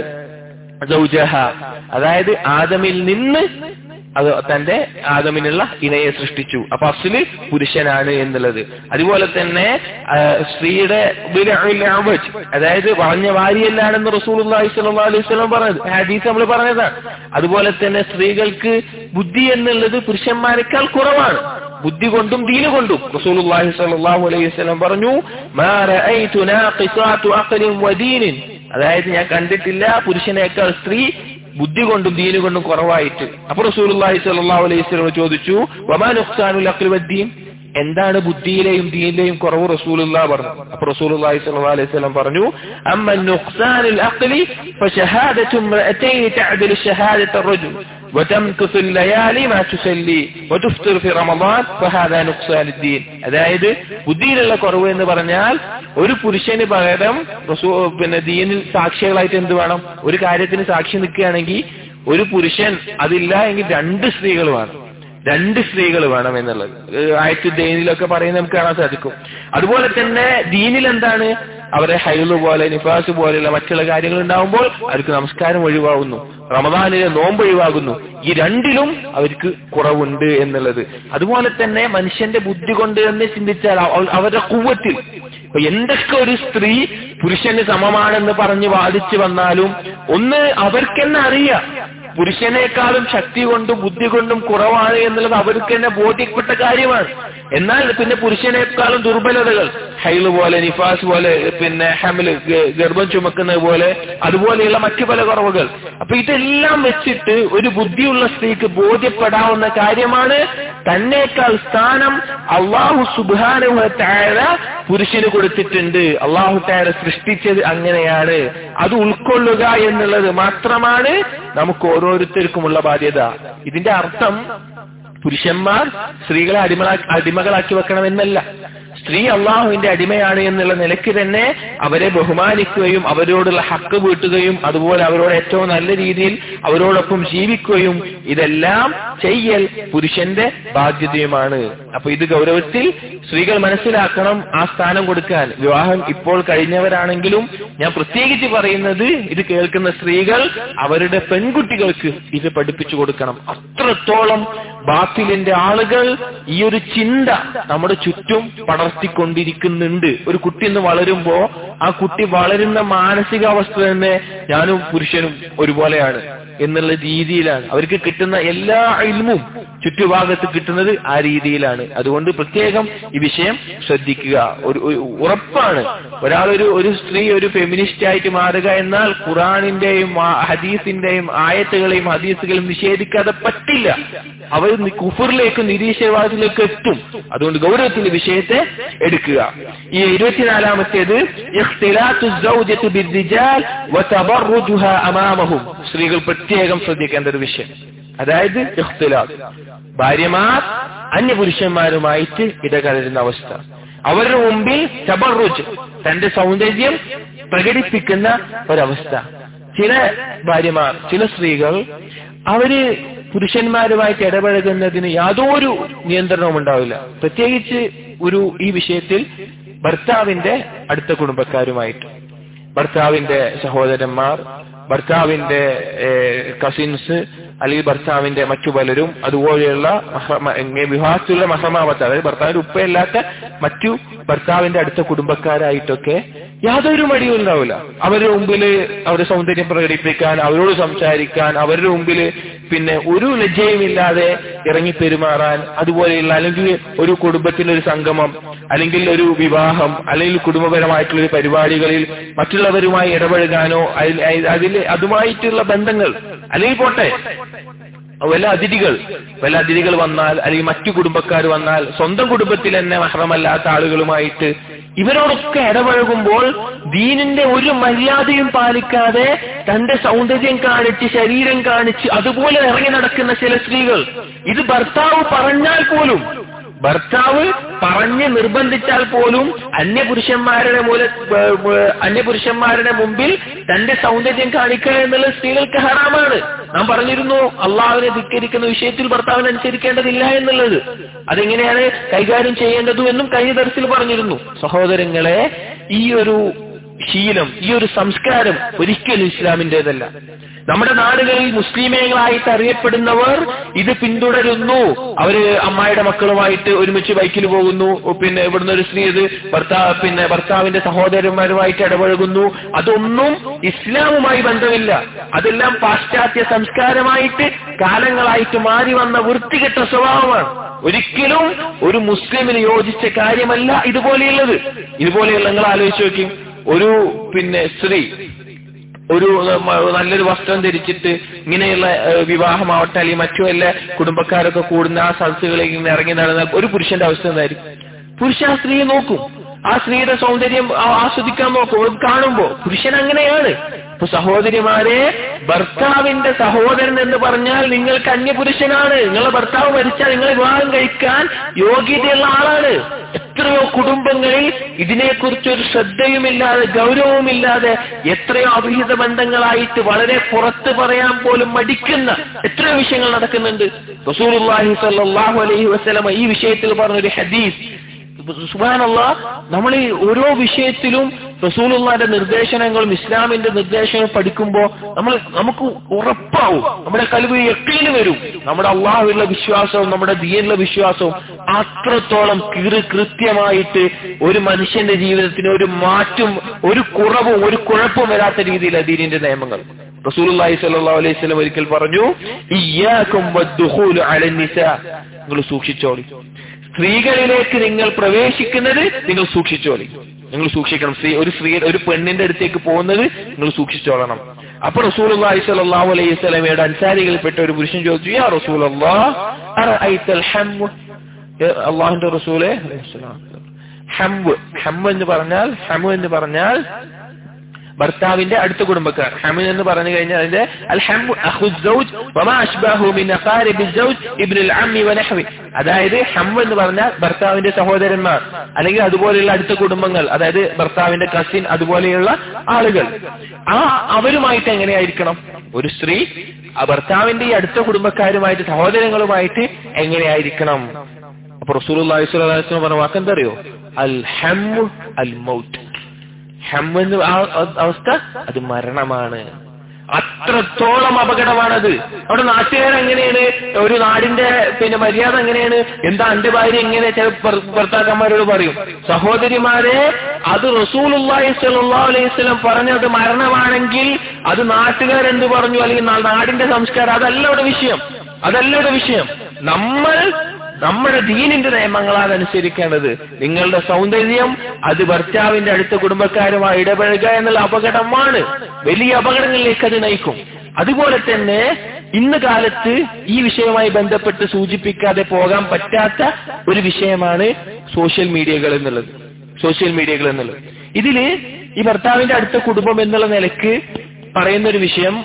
സൗജഹ അതായത് ആദമിൽ നിന്ന് അത് തന്റെ ആദമിനുള്ള ഇണയെ സൃഷ്ടിച്ചു അപ്പൊ അസുല് പുരുഷനാണ് എന്നുള്ളത് അതുപോലെ തന്നെ ആ, സ്ത്രീയുടെ ബിലഉൽ അവജ്, അതായത് വളഞ്ഞ വാരിയല്ലാണെന്ന് റസൂൽ അലൈഹി സ്വലം പറഞ്ഞത് ഹദീസ് നമ്മൾ പറഞ്ഞതാണ് അതുപോലെ തന്നെ സ്ത്രീകൾക്ക് ബുദ്ധി എന്നുള്ളത് പുരുഷന്മാരെക്കാൾ കുറവാണ് ബുദ്ധി കൊണ്ടും ദീന് കൊണ്ടും റസൂലുള്ളാഹി സ്വല്ലല്ലാഹു അലൈഹി വസല്ലം പറഞ്ഞു മാ റഅയ്തു നാഖിസാതു അഖ്ലിൻ വദീനിൻ അതായത് ഞാൻ കണ്ടിട്ടില്ല പുരുഷനേക്കാൾ സ്ത്രീ ബുദ്ധി കൊണ്ടും ദീന് കൊണ്ടും കുറവായിട്ട് അപ്പൊ റസൂലുള്ളാഹി സ്വല്ലല്ലാഹു അലൈഹി വസല്ലം ചോദിച്ചു വമാ നുഖ്സാനുൽ അഖ്ലി വദ്ദീൻ എന്താണ് ബുദ്ധിയിലെയും ദീനിലെയും കുറവ് റസൂലുള്ള പറഞ്ഞു അപ്പൊ റസൂലുള്ളാഹി സ്വല്ലല്ലാഹു അലൈഹി വസല്ലം പറഞ്ഞു അമ്മ നുഖ്സാനുൽ അഖ്ലി ഫശഹാദതു ഇംറഅതൈൻ തഅദിലു ഷഹാദത الرجل وتمكث الليالي ما تصلي وتفطر في رمضان فهذا نقصان الدين അതായത് ബുദ്ധിയിലുള്ള കുറവ് എന്ന് പറഞ്ഞാൽ ഒരു പുരുഷന് പകരം റസൂ പിന്നെ ദീനിൽ സാക്ഷികളായിട്ട് എന്ത് വേണം ഒരു കാര്യത്തിന് സാക്ഷി നിൽക്കുകയാണെങ്കിൽ ഒരു പുരുഷൻ അതില്ല എങ്കിൽ രണ്ട് സ്ത്രീകൾ വേണം രണ്ട് സ്ത്രീകൾ വേണം എന്നുള്ളത് ഏഹ് ആയത്ത് ദീനിലൊക്കെ പറയുന്നത് നമുക്ക് കാണാൻ സാധിക്കും അതുപോലെ തന്നെ ദീനിൽ എന്താണ് അവരെ ഹൈല് പോലെ നിഫാസ് പോലെയുള്ള മറ്റുള്ള കാര്യങ്ങൾ ഉണ്ടാവുമ്പോൾ അവർക്ക് നമസ്കാരം ഒഴിവാകുന്നു റമദാനിലെ നോമ്പ് ഒഴിവാകുന്നു ഈ രണ്ടിലും അവർക്ക് കുറവുണ്ട് എന്നുള്ളത് അതുപോലെ തന്നെ മനുഷ്യന്റെ ബുദ്ധി കൊണ്ട് തന്നെ ചിന്തിച്ചാൽ അവ- അവരുടെ കൂവത്തിൽ ഇപ്പൊ എന്തൊക്കെ ഒരു സ്ത്രീ പുരുഷന് സമമാണെന്ന് പറഞ്ഞ് വാദിച്ചു വന്നാലും ഒന്ന് അവർക്കെന്നെ അറിയാം പുരുഷനേക്കാളും ശക്തി കൊണ്ടും ബുദ്ധി കൊണ്ടും കുറവാണ് എന്നുള്ളത് അവർക്ക് തന്നെ ബോധ്യപ്പെട്ട കാര്യമാണ് എന്നാൽ പിന്നെ പുരുഷനേക്കാളും ദുർബലതകൾ ഹൈല് പോലെ നിഫാസ് പോലെ പിന്നെ ഹമില് ഗ- ഗർഭം ചുമക്കുന്നത് പോലെ അതുപോലെയുള്ള മറ്റു പല കുറവുകൾ അപ്പൊ ഇതെല്ലാം വെച്ചിട്ട് ഒരു ബുദ്ധിയുള്ള സ്ത്രീക്ക് ബോധ്യപ്പെടാവുന്ന കാര്യമാണ് തന്നേക്കാൾ സ്ഥാനം അള്ളാഹു സുബാനുവ താഴ പുരുഷന് കൊടുത്തിട്ടുണ്ട് അള്ളാഹു താഴ സൃഷ്ടിച്ചത് അങ്ങനെയാണ് അത് ഉൾക്കൊള്ളുക എന്നുള്ളത് മാത്രമാണ് നമുക്ക് ഓരോരുത്തർക്കുമുള്ള ബാധ്യത ഇതിന്റെ അർത്ഥം പുരുഷന്മാർ സ്ത്രീകളെ അടിമ അടിമകളാക്കി വെക്കണമെന്നല്ല സ്ത്രീ അള്ളാഹുവിന്റെ അടിമയാണ് എന്നുള്ള നിലയ്ക്ക് തന്നെ അവരെ ബഹുമാനിക്കുകയും അവരോടുള്ള ഹക്ക് വീട്ടുകയും അതുപോലെ അവരോട് ഏറ്റവും നല്ല രീതിയിൽ അവരോടൊപ്പം ജീവിക്കുകയും ഇതെല്ലാം ചെയ്യൽ പുരുഷന്റെ ബാധ്യതയുമാണ് അപ്പൊ ഇത് ഗൗരവത്തിൽ സ്ത്രീകൾ മനസ്സിലാക്കണം ആ സ്ഥാനം കൊടുക്കാൻ വിവാഹം ഇപ്പോൾ കഴിഞ്ഞവരാണെങ്കിലും ഞാൻ പ്രത്യേകിച്ച് പറയുന്നത് ഇത് കേൾക്കുന്ന സ്ത്രീകൾ അവരുടെ പെൺകുട്ടികൾക്ക് ഇത് പഠിപ്പിച്ചു കൊടുക്കണം അത്രത്തോളം ബാത്തിലിന്റെ ആളുകൾ ഈ ഒരു ചിന്ത നമ്മുടെ ചുറ്റും പടർന്നു വളർത്തിക്കൊണ്ടിരിക്കുന്നുണ്ട് ഒരു കുട്ടി എന്ന് വളരുമ്പോ ആ കുട്ടി വളരുന്ന മാനസികാവസ്ഥ തന്നെ ഞാനും പുരുഷനും ഒരുപോലെയാണ് എന്നുള്ള രീതിയിലാണ് അവർക്ക് കിട്ടുന്ന എല്ലാ ഇൽമും ചുറ്റുഭാഗത്ത് കിട്ടുന്നത് ആ രീതിയിലാണ് അതുകൊണ്ട് പ്രത്യേകം ഈ വിഷയം ശ്രദ്ധിക്കുക ഒരു ഒരു ഉറപ്പാണ് ഒരാളൊരു ഒരു സ്ത്രീ ഒരു ഫെമിനിസ്റ്റ് ആയിട്ട് മാറുക എന്നാൽ ഖുറാനിന്റെയും ആ ഹദീസിന്റെയും ആയത്തുകളെയും ഹദീസുകളും നിഷേധിക്കാതെ പറ്റില്ല അവർ നി- കുഫറിലേക്ക് നിരീശ്വരവാദത്തിലേക്ക് എത്തും അതുകൊണ്ട് ഗൗരവത്തിന്റെ വിഷയത്തെ എടുക്കുക ഈ ഇരുപത്തിനാലാമത്തേത് ഇഖ്തിലാത്തു സൗജത്തി ബിർരിജാൽ വതബറുജുഹാ അമാമഹും സ്ത്രീകൾ പ്രത്യേകം ശ്രദ്ധിക്കേണ്ട ഒരു വിഷയം അതായത് ഇഖ്തിലാത്ത് ഭാര്യമാർ അന്യപുരുഷന്മാരുമായിട്ട് ഇടകലരുന്ന അവസ്ഥ അവരുടെ മുമ്പിൽ തബറുജ് തന്റെ സൗന്ദര്യം പ്രകടിപ്പിക്കുന്ന ഒരവസ്ഥ ചില ഭാര്യമാർ ചില സ്ത്രീകൾ അവര് പുരുഷന്മാരുമായിട്ട് ഇടപഴകുന്നതിന് യാതൊരു നിയന്ത്രണവും ഉണ്ടാവില്ല പ്രത്യേകിച്ച് ഒരു ഈ വിഷയത്തിൽ ഭർത്താവിന്റെ അടുത്ത കുടുംബക്കാരുമായിട്ട് ഭർത്താവിന്റെ സഹോദരന്മാർ ഭർത്താവിന്റെ കസിൻസ് അല്ലെങ്കിൽ ഭർത്താവിന്റെ മറ്റു പലരും അതുപോലെയുള്ള മഹ്റമ- എങ്ങ- വിവാഹത്തിലുള്ള മഹമാവത്ത് അതായത് ഭർത്താവിന്റെ ഉപ്പയല്ലാത്ത മറ്റു ഭർത്താവിന്റെ അടുത്ത കുടുംബക്കാരായിട്ടൊക്കെ യാതൊരു മടിയും ഉണ്ടാവില്ല അവരുടെ മുമ്പിൽ അവരുടെ സൗന്ദര്യം പ്രകടിപ്പിക്കാൻ അവരോട് സംസാരിക്കാൻ അവരുടെ മുമ്പിൽ പിന്നെ ഒരു ലജ്ജയുമില്ലാതെ ഇറങ്ങി പെരുമാറാൻ അതുപോലെയുള്ള അല്ലെങ്കിൽ ഒരു കുടുംബത്തിന്റെ ഒരു സംഗമം അല്ലെങ്കിൽ ഒരു വിവാഹം അല്ലെങ്കിൽ കുടുംബപരമായിട്ടുള്ള ഒരു പരിപാടികളിൽ മറ്റുള്ളവരുമായി ഇടപഴകാനോ അതിൽ അതിൽ അതുമായിട്ടുള്ള ബന്ധങ്ങൾ അല്ലെങ്കിൽ പോട്ടെ വല്ല അതിഥികൾ വല്ല അതിഥികൾ വന്നാൽ അല്ലെങ്കിൽ മറ്റു കുടുംബക്കാർ വന്നാൽ സ്വന്തം കുടുംബത്തിൽ തന്നെ മഹ്റമല്ലാത്ത ആളുകളുമായിട്ട് ഇവരോടൊക്കെ ഇടപഴകുമ്പോൾ ദീനിന്റെ ഒരു മര്യാദയും പാലിക്കാതെ തന്റെ സൗന്ദര്യം കാണിച്ച് ശരീരം കാണിച്ച് അതുപോലെ ഇറങ്ങി നടക്കുന്ന ചില സ്ത്രീകൾ ഇത് ഭർത്താവ് പറഞ്ഞാൽ പോലും ഭർത്താവ് പറഞ്ഞ് നിർബന്ധിച്ചാൽ പോലും അന്യപുരുഷന്മാരുടെ മൂല ഏർ, ഏർ, അന്യപുരുഷന്മാരുടെ മുമ്പിൽ തന്റെ സൗന്ദര്യം കാണിക്കുക എന്നുള്ളത് സ്ത്രീകൾക്ക് ഹറാമാണ് നാം പറഞ്ഞിരുന്നു അള്ളാഹുവിനെ ധിക്കരിക്കുന്ന വിഷയത്തിൽ ഭർത്താവിനെ അനുസരിക്കേണ്ടതില്ല എന്നുള്ളത് അതെങ്ങനെയാണ് കൈകാര്യം ചെയ്യേണ്ടതും എന്നും കഴിഞ്ഞ തരത്തിൽ പറഞ്ഞിരുന്നു സഹോദരങ്ങളെ ഈ ഒരു ശീലം ഈ ഒരു സംസ്കാരം ഒരിക്കലും ഇസ്ലാമിന്റേതല്ല നമ്മുടെ നാടുകളിൽ മുസ്ലിമേങ്ങളായിട്ട് അറിയപ്പെടുന്നവർ ഇത് പിന്തുടരുന്നു അവര് അമ്മായിയുടെ മക്കളുമായിട്ട് ഒരുമിച്ച് ബൈക്കിൽ പോകുന്നു പിന്നെ ഇവിടുന്ന് ഒരു സ്ത്രീ ഇത് ഭർത്താവ് പിന്നെ ഭർത്താവിന്റെ സഹോദരന്മാരുമായിട്ട് ഇടപഴകുന്നു അതൊന്നും ഇസ്ലാമുമായി ബന്ധമില്ല അതെല്ലാം പാശ്ചാത്യ സംസ്കാരമായിട്ട് കാലങ്ങളായിട്ട് മാറി വന്ന വൃത്തികെട്ട സ്വഭാവമാണ് ഒരിക്കലും ഒരു മുസ്ലിമിന് യോജിച്ച കാര്യമല്ല ഇതുപോലെയുള്ളത് ഇതുപോലെയുള്ള നിങ്ങൾ ആലോചിച്ച് നോക്കി ഒരു പിന്നെ സ്ത്രീ ഒരു മ- നല്ലൊരു വസ്ത്രം ധരിച്ചിട്ട് ഇങ്ങനെയുള്ള ഏഹ്, വിവാഹമാവട്ടെ അല്ലെങ്കിൽ മറ്റു വല്ല കുടുംബക്കാരൊക്കെ കൂടുന്ന ആ സദസ്സുകളിൽ ഇങ്ങനെ ഇറങ്ങി നടന്ന ഒരു പുരുഷന്റെ അവസ്ഥ എന്തായിരിക്കും പുരുഷൻ ആ സ്ത്രീയെ നോക്കും ആ സ്ത്രീയുടെ സൗന്ദര്യം ആ- ആസ്വദിക്കാൻ നോക്കും അത് കാണുമ്പോ പുരുഷൻ അങ്ങനെയാണ് ഇപ്പൊ സഹോദരിമാരെ ഭർത്താവിന്റെ സഹോദരൻ എന്ന് പറഞ്ഞാൽ നിങ്ങൾക്ക് അന്യപുരുഷനാണ് നിങ്ങളെ ഭർത്താവ് മരിച്ചാൽ നിങ്ങളെ വിവാഹം കഴിക്കാൻ യോഗ്യതയുള്ള ആളാണ് എത്രയോ കുടുംബങ്ങളിൽ ഇതിനെക്കുറിച്ചൊരു ശ്രദ്ധയുമില്ലാതെ ഗൗരവവുമില്ലാതെ എത്രയോ അവിഹിത ബന്ധങ്ങളായിട്ട് വളരെ പുറത്ത് പറയാൻ പോലും മടിക്കുന്ന എത്രയോ വിഷയങ്ങൾ നടക്കുന്നുണ്ട് റസൂലുള്ളാഹി സ്വല്ലല്ലാഹു അലൈഹി വസല്ലമ ഈ വിഷയത്തിൽ പറഞ്ഞൊരു ഹദീസ് സുബാനല്ല നമ്മൾ ഈ ഓരോ വിഷയത്തിലും റസൂലുള്ളാന്റെ നിർദ്ദേശനങ്ങളും ഇസ്ലാമിന്റെ നിർദ്ദേശങ്ങളും പഠിക്കുമ്പോൾ നമ്മൾ നമുക്ക് ഉറപ്പാവും നമ്മുടെ കൽവ് എക്കീന് വരും നമ്മുടെ അള്ളാഹുള്ള വിശ്വാസവും നമ്മുടെ ദീനിലുള്ള വിശ്വാസവും അത്രത്തോളം കീറി കൃത്യമായിട്ട് ഒരു മനുഷ്യന്റെ ജീവിതത്തിന് ഒരു മാറ്റും ഒരു കുറവും ഒരു കുഴപ്പവും വരാത്ത രീതിയിലാണ് ദീനിന്റെ നിയമങ്ങൾ റസൂലുള്ളാഹി സ്വല്ലല്ലാഹു അലൈഹി വസല്ലം ഒരിക്കൽ പറഞ്ഞു ഇയ്യാകും വദ്ദുഖൂലു അലൻ നിസാ നിങ്ങൾ സൂക്ഷിച്ചോളി സ്ത്രീകളിലേക്ക് നിങ്ങൾ പ്രവേശിക്കുന്നത് നിങ്ങൾ സൂക്ഷിച്ചോളി നിങ്ങൾ സൂക്ഷിക്കണം സ്ത്രീ ഒരു സ്ത്രീ ഒരു പെണ്ണിന്റെ അടുത്തേക്ക് പോകുന്നത് നിങ്ങൾ സൂക്ഷിച്ചോളണം അപ്പൊ റസൂൽ സ്വല്ലല്ലാഹു അലൈഹി സ്വലമയുടെ അൻസാരികളിൽപ്പെട്ട ഒരു പുരുഷൻ ചോദിച്ചു യാ റസൂൽ അള്ളാഹുന്റെ റസൂലെ ഹംവ് ഹം എന്ന് പറഞ്ഞാൽ ഹമു എന്ന് പറഞ്ഞാൽ ഭർത്താവിന്റെ അടുത്ത കുടുംബക്കാർ ഹമു എന്ന് പറഞ്ഞു കഴിഞ്ഞാൽ അതിന്റെ അൽ ഹംു അഖു സൗജ് വമാ അശ്ബാഹു മിൻ അഖാരിബി സൗജ് ഇബ്നുൽ അമ്മി വനഹ്വി അതായത് ഹം എന്ന് പറഞ്ഞാൽ ഭർത്താവിന്റെ സഹോദരന്മാർ അല്ലെങ്കിൽ അതുപോലെയുള്ള അടുത്ത കുടുംബങ്ങൾ അതായത് ഭർത്താവിന്റെ കസിൻ അതുപോലെയുള്ള ആളുകൾ ആ അവരുമായിട്ട് എങ്ങനെയായിരിക്കണം ഒരു സ്ത്രീ ആ ഭർത്താവിന്റെ ഈ അടുത്ത കുടുംബക്കാരുമായിട്ട് സഹോദരങ്ങളുമായിട്ട് എങ്ങനെയായിരിക്കണം അപ്പൊ റസൂലുള്ളാഹി സ്വല്ലല്ലാഹു അലൈഹി വസല്ലം പറഞ്ഞ വാക്കെന്തറിയോ അൽ ഹമ്മു അൽ മൗത്ത് ഹം എന്ന് ആ അവസ്ഥ അത് മരണമാണ് അത്രത്തോളം അപകടമാണത് അവിടെ നാട്ടുകാർ എങ്ങനെയാണ് ഒരു നാടിന്റെ പിന്നെ മര്യാദ എങ്ങനെയാണ് എന്താ എന്റെ ഭാര്യ എങ്ങനെ ചില ഭർ- ഭർത്താക്കന്മാരോട് പറയും സഹോദരിമാരെ അത് റസൂലുള്ളാഹി സ്വല്ലല്ലാഹു അലൈഹി വസല്ലം പറഞ്ഞത് മരണമാണെങ്കിൽ അത് നാട്ടുകാരെന്ത് പറഞ്ഞു അല്ലെങ്കിൽ നാ- നാടിന്റെ സംസ്കാരം അതല്ല ഇവിടെ വിഷയം അതല്ല ഇവിടെ വിഷയം നമ്മൾ നമ്മുടെ ദീനിന്റെ നിയമങ്ങളാണ് അനുസരിക്കേണ്ടത് നിങ്ങളുടെ സൗന്ദര്യം അത് ഭർത്താവിന്റെ അടുത്ത കുടുംബക്കാരുമായി ഇടപഴകുക എന്നുള്ള അപകടമാണ് വലിയ അപകടങ്ങളിലേക്ക് അത് നയിക്കും അതുപോലെ തന്നെ ഇന്ന് കാലത്ത് ഈ വിഷയവുമായി ബന്ധപ്പെട്ട് സൂചിപ്പിക്കാതെ പോകാൻ പറ്റാത്ത ഒരു വിഷയമാണ് സോഷ്യൽ മീഡിയകൾ എന്നുള്ളത് സോഷ്യൽ മീഡിയകൾ എന്നുള്ളത് ഇതില് ഈ ഭർത്താവിന്റെ അടുത്ത കുടുംബം എന്നുള്ള നിലക്ക് പറയുന്ന ഒരു വിഷയം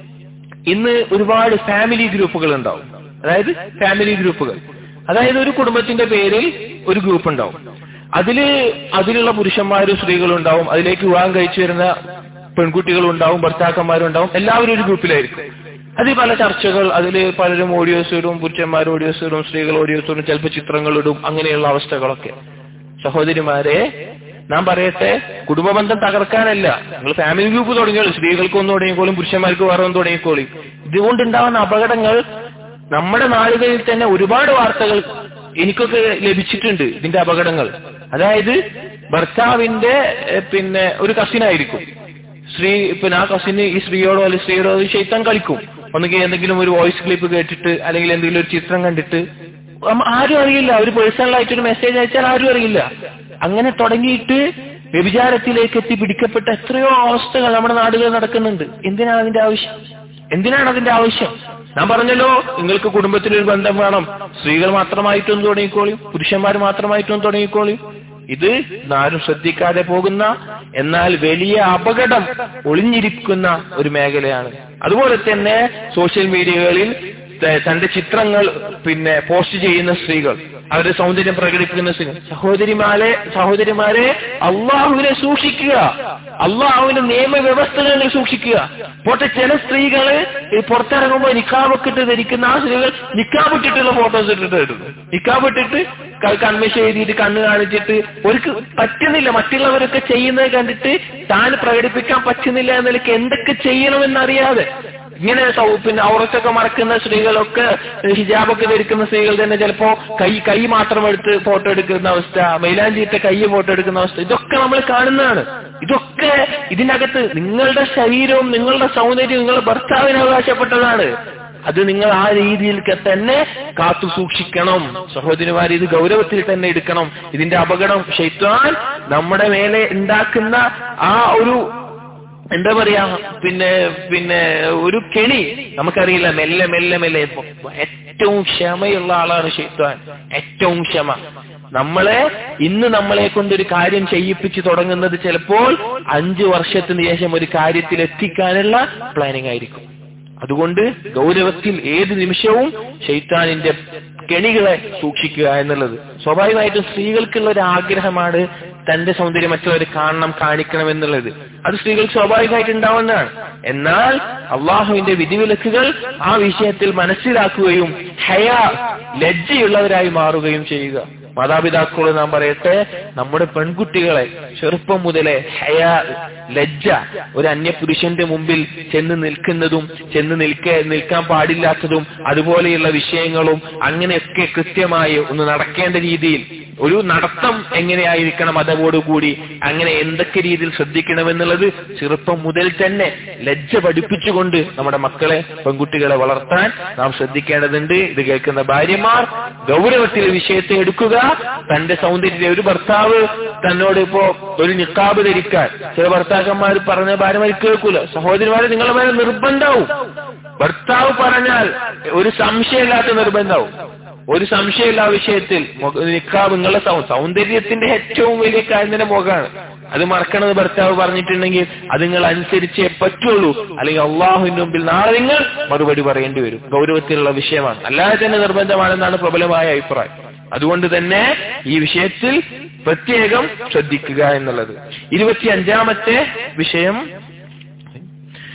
ഇന്ന് ഒരുപാട് ഫാമിലി ഗ്രൂപ്പുകൾ ഉണ്ടാവും അതായത് ഫാമിലി ഗ്രൂപ്പുകൾ അതായത് ഒരു കുടുംബത്തിന്റെ പേരിൽ ഒരു ഗ്രൂപ്പ് ഉണ്ടാവും അതില് അതിലുള്ള പുരുഷന്മാരും സ്ത്രീകളും ഉണ്ടാവും അതിലേക്ക് വിവാഹം കഴിച്ചു വരുന്ന പെൺകുട്ടികളും ഉണ്ടാവും ഭർത്താക്കന്മാരും ഉണ്ടാവും എല്ലാവരും ഒരു ഗ്രൂപ്പിലായിരിക്കും അതിൽ പല ചർച്ചകൾ അതിൽ പലരും ഓഡിയോസ് ഇടും പുരുഷന്മാർ ഓഡിയോസ് ഇടും സ്ത്രീകൾ ഓഡിയോസ് ഇടും ചിലപ്പോൾ ചിത്രങ്ങൾ ഇടും അങ്ങനെയുള്ള അവസ്ഥകളൊക്കെ സഹോദരിമാരെ ഞാൻ പറയട്ടെ കുടുംബബന്ധം തകർക്കാനല്ല നിങ്ങൾ ഫാമിലി ഗ്രൂപ്പ് തുടങ്ങിയോളൂ സ്ത്രീകൾക്ക് ഒന്ന് തുടങ്ങിക്കോളും പുരുഷന്മാർക്ക് വേറെ ഒന്ന് തുടങ്ങിക്കോളും ഇതുകൊണ്ടുണ്ടാവുന്ന അപകടങ്ങൾ നമ്മുടെ നാടുകളിൽ തന്നെ ഒരുപാട് വാർത്തകൾ എനിക്കൊക്കെ ലഭിച്ചിട്ടുണ്ട് ഇതിന്റെ അപകടങ്ങൾ അതായത് ഭർത്താവിന്റെ എഹ്, പിന്നെ ഒരു കസിനായിരിക്കും സ്ത്രീ പിന്നെ ആ കസിന് ഈ സ്ത്രീയോടോ അല്ലെങ്കിൽ സ്ത്രീയോടോ ശൈത്താൻ കളിക്കും ഒന്നുകിൽ എന്തെങ്കിലും ഒരു വോയിസ് ക്ലിപ്പ് കേട്ടിട്ട് അല്ലെങ്കിൽ എന്തെങ്കിലും ഒരു ചിത്രം കണ്ടിട്ട് അമ്മ ആരും അറിയില്ല ഒരു പേഴ്സണൽ ആയിട്ട് ഒരു മെസ്സേജ് അയച്ചാൽ ആരും അറിയില്ല അങ്ങനെ തുടങ്ങിയിട്ട് വ്യഭിചാരത്തിലേക്ക് എത്തി പിടിക്കപ്പെട്ട എത്രയോ അവസ്ഥകൾ നമ്മുടെ നാടുകളിൽ നടക്കുന്നുണ്ട് എന്തിനാണ് അതിന്റെ ആവശ്യം എന്തിനാണ് അതിന്റെ ആവശ്യം ഞാൻ പറഞ്ഞല്ലോ നിങ്ങൾക്ക് കുടുംബത്തിലൊരു ബന്ധം വേണം സ്ത്രീകൾ മാത്രമായിട്ടും തുടങ്ങിക്കോളി പുരുഷന്മാർ മാത്രമായിട്ടും തുടങ്ങിക്കോളി ഇത് ആരും ശ്രദ്ധിക്കാതെ പോകുന്ന എന്നാൽ വലിയ അപകടം ഒളിഞ്ഞിരിക്കുന്ന ഒരു മേഖലയാണ് അതുപോലെ തന്നെ സോഷ്യൽ മീഡിയകളിൽ ത- തന്റെ ചിത്രങ്ങൾ പിന്നെ പോസ്റ്റ് ചെയ്യുന്ന സ്ത്രീകൾ അവരുടെ സൗന്ദര്യം പ്രകടിപ്പിക്കുന്ന സ്ത്രീകൾ സഹോദരിമാരെ സഹോദരിമാരെ അള്ളാഹുവിനെ സൂക്ഷിക്കുക അള്ളാഹുവിന്റെ നിയമവ്യവസ്ഥകളെ സൂക്ഷിക്കുക പോട്ടെ ചില സ്ത്രീകള് ഈ പുറത്തിറങ്ങുമ്പോൾ നിക്കാബൊക്കെ ഇട്ട് ധരിക്കുന്ന ആ സ്ത്രീകൾ നിക്കാബ് ഇട്ടിട്ടുള്ള ഫോട്ടോസ് ഇട്ടിട്ട് ഇടുന്നു നിക്കാബ് ഇട്ടിട്ട് ക- കൺമശ എഴുതിയിട്ട് കണ്ണ് കാണിച്ചിട്ട് ഒരു പറ്റുന്നില്ല മറ്റുള്ളവരൊക്കെ ചെയ്യുന്നത് കണ്ടിട്ട് താൻ പ്രകടിപ്പിക്കാൻ പറ്റുന്നില്ല എന്ന നിലയ്ക്ക് എന്തൊക്കെ ചെയ്യണമെന്നറിയാതെ ഇങ്ങനെ സൗ- പിന്നെ ഔറത്തൊക്കെ മറക്കുന്ന സ്ത്രീകളൊക്കെ ഹിജാബൊക്കെ ധരിക്കുന്ന സ്ത്രീകൾ തന്നെ ചിലപ്പോ കൈ കൈ മാത്രം എടുത്ത് ഫോട്ടോ എടുക്കുന്ന അവസ്ഥ മൈലാഞ്ചിയിട്ട് കൈ ഫോട്ടോ എടുക്കുന്ന അവസ്ഥ ഇതൊക്കെ നമ്മൾ കാണുന്നതാണ് ഇതൊക്കെ ഇതിനകത്ത് നിങ്ങളുടെ ശരീരവും നിങ്ങളുടെ സൗന്ദര്യവും നിങ്ങളുടെ ഭർത്താവിന് അവകാശപ്പെട്ടതാണ് അത് നിങ്ങൾ ആ രീതിയിൽക്ക് തന്നെ കാത്തു സൂക്ഷിക്കണം സഹോദരിമാർ ഇത് ഗൗരവത്തിൽ തന്നെ എടുക്കണം ഇതിന്റെ അപകടം ഷെയ്ത്താൻ നമ്മുടെ മേലെ ഉണ്ടാക്കുന്ന ആ ഒരു എന്താ പറയാ പിന്നെ പിന്നെ ഒരു കെണി നമുക്കറിയില്ല മെല്ലെ മെല്ലെ മെല്ലെ ഏറ്റവും ക്ഷമയുള്ള ആളാണ് ഷെയ്ത്താൻ ഏറ്റവും ക്ഷമ നമ്മളെ ഇന്ന് നമ്മളെ കൊണ്ടൊരു കാര്യം ചെയ്യിപ്പിച്ച് തുടങ്ങുന്നത് ചിലപ്പോൾ അഞ്ചു വർഷത്തിന് ശേഷം ഒരു കാര്യത്തിൽ എത്തിക്കാനുള്ള പ്ലാനിങ് ആയിരിക്കും അതുകൊണ്ട് ഗൗരവത്തിൽ ഏത് നിമിഷവും ഷെയ്ത്താനിന്റെ കെണികളെ സൂക്ഷിക്കുക എന്നുള്ളത് സ്വാഭാവികമായിട്ടും സ്ത്രീകൾക്കുള്ള ഒരു ആഗ്രഹമാണ് തന്റെ സൗന്ദര്യം മറ്റുള്ളവർ കാണണം കാണിക്കണം എന്നുള്ളത് അത് സ്ത്രീകൾക്ക് സ്വാഭാവികമായിട്ട് ഉണ്ടാവുന്നതാണ് എന്നാൽ അള്ളാഹുവിന്റെ വിധിവിലക്കുകൾ ആ വിഷയത്തിൽ മനസ്സിലാക്കുകയും ഹയ ലജ്ജയുള്ളവരായി മാറുകയും ചെയ്യുക മാതാപിതാക്കളോട് നാം പറയട്ടെ നമ്മുടെ പെൺകുട്ടികളെ ചെറുപ്പം മുതലേ ഹയ ലജ്ജ ഒരു അന്യപുരുഷന്റെ മുമ്പിൽ ചെന്ന് നിൽക്കുന്നതും ചെന്ന് നിൽക്ക നിൽക്കാൻ പാടില്ലാത്തതും അതുപോലെയുള്ള വിഷയങ്ങളും അങ്ങനെയൊക്കെ കൃത്യമായി ഒന്ന് നടക്കേണ്ട രീതിയിൽ ഒരു നടത്തം എങ്ങനെയായിരിക്കണം അതോടുകൂടി അങ്ങനെ എന്തൊക്കെ രീതിയിൽ ശ്രദ്ധിക്കണമെന്നുള്ളത് ചെറുപ്പം മുതൽ തന്നെ ലജ്ജ പഠിപ്പിച്ചുകൊണ്ട് നമ്മുടെ മക്കളെ പെൺകുട്ടികളെ വളർത്താൻ നാം ശ്രദ്ധിക്കേണ്ടതുണ്ട് ഇത് കേൾക്കുന്ന ഭാര്യമാർ ഗൗരവത്തിൽ വിഷയത്തെ എടുക്കുക തന്റെ സൗന്ദര്യത്തെ ഒരു ഭർത്താവ് തന്നോട് ഇപ്പോ ഒരു നിക്കാബ് ധരിക്കാൻ ചില ഭർത്താക്കന്മാർ പറഞ്ഞ ഭാര്യമാർ കേൾക്കൂല സഹോദരിമാരെ നിങ്ങളുടെ മേലെ നിർബന്ധവും ഭർത്താവ് പറഞ്ഞാൽ ഒരു സംശയമില്ലാത്ത നിർബന്ധവും ഒരു സംശയമില്ല ആ വിഷയത്തിൽ മുഖ- നിക്കാബ് നിങ്ങളുടെ സൗ- സൗന്ദര്യത്തിന്റെ ഏറ്റവും വലിയ കാര്യം മുഖമാണ് അത് മറക്കണത് ഭർത്താവ് പറഞ്ഞിട്ടുണ്ടെങ്കിൽ അത് നിങ്ങൾ അനുസരിച്ചേ പറ്റുള്ളൂ അല്ലെങ്കിൽ അള്ളാഹുവിന്റെ മുമ്പിൽ നാളെ നിങ്ങൾ മറുപടി പറയേണ്ടി വരും ഗൗരവത്തിലുള്ള വിഷയമാണ് അല്ലാതെ തന്നെ നിർബന്ധമാണെന്നാണ് പ്രബലമായ അഭിപ്രായം അതുകൊണ്ട് തന്നെ ഈ വിഷയത്തിൽ പ്രത്യേകം ശ്രദ്ധിക്കുക എന്നുള്ളത് ഇരുപത്തിയഞ്ചാമത്തെ വിഷയം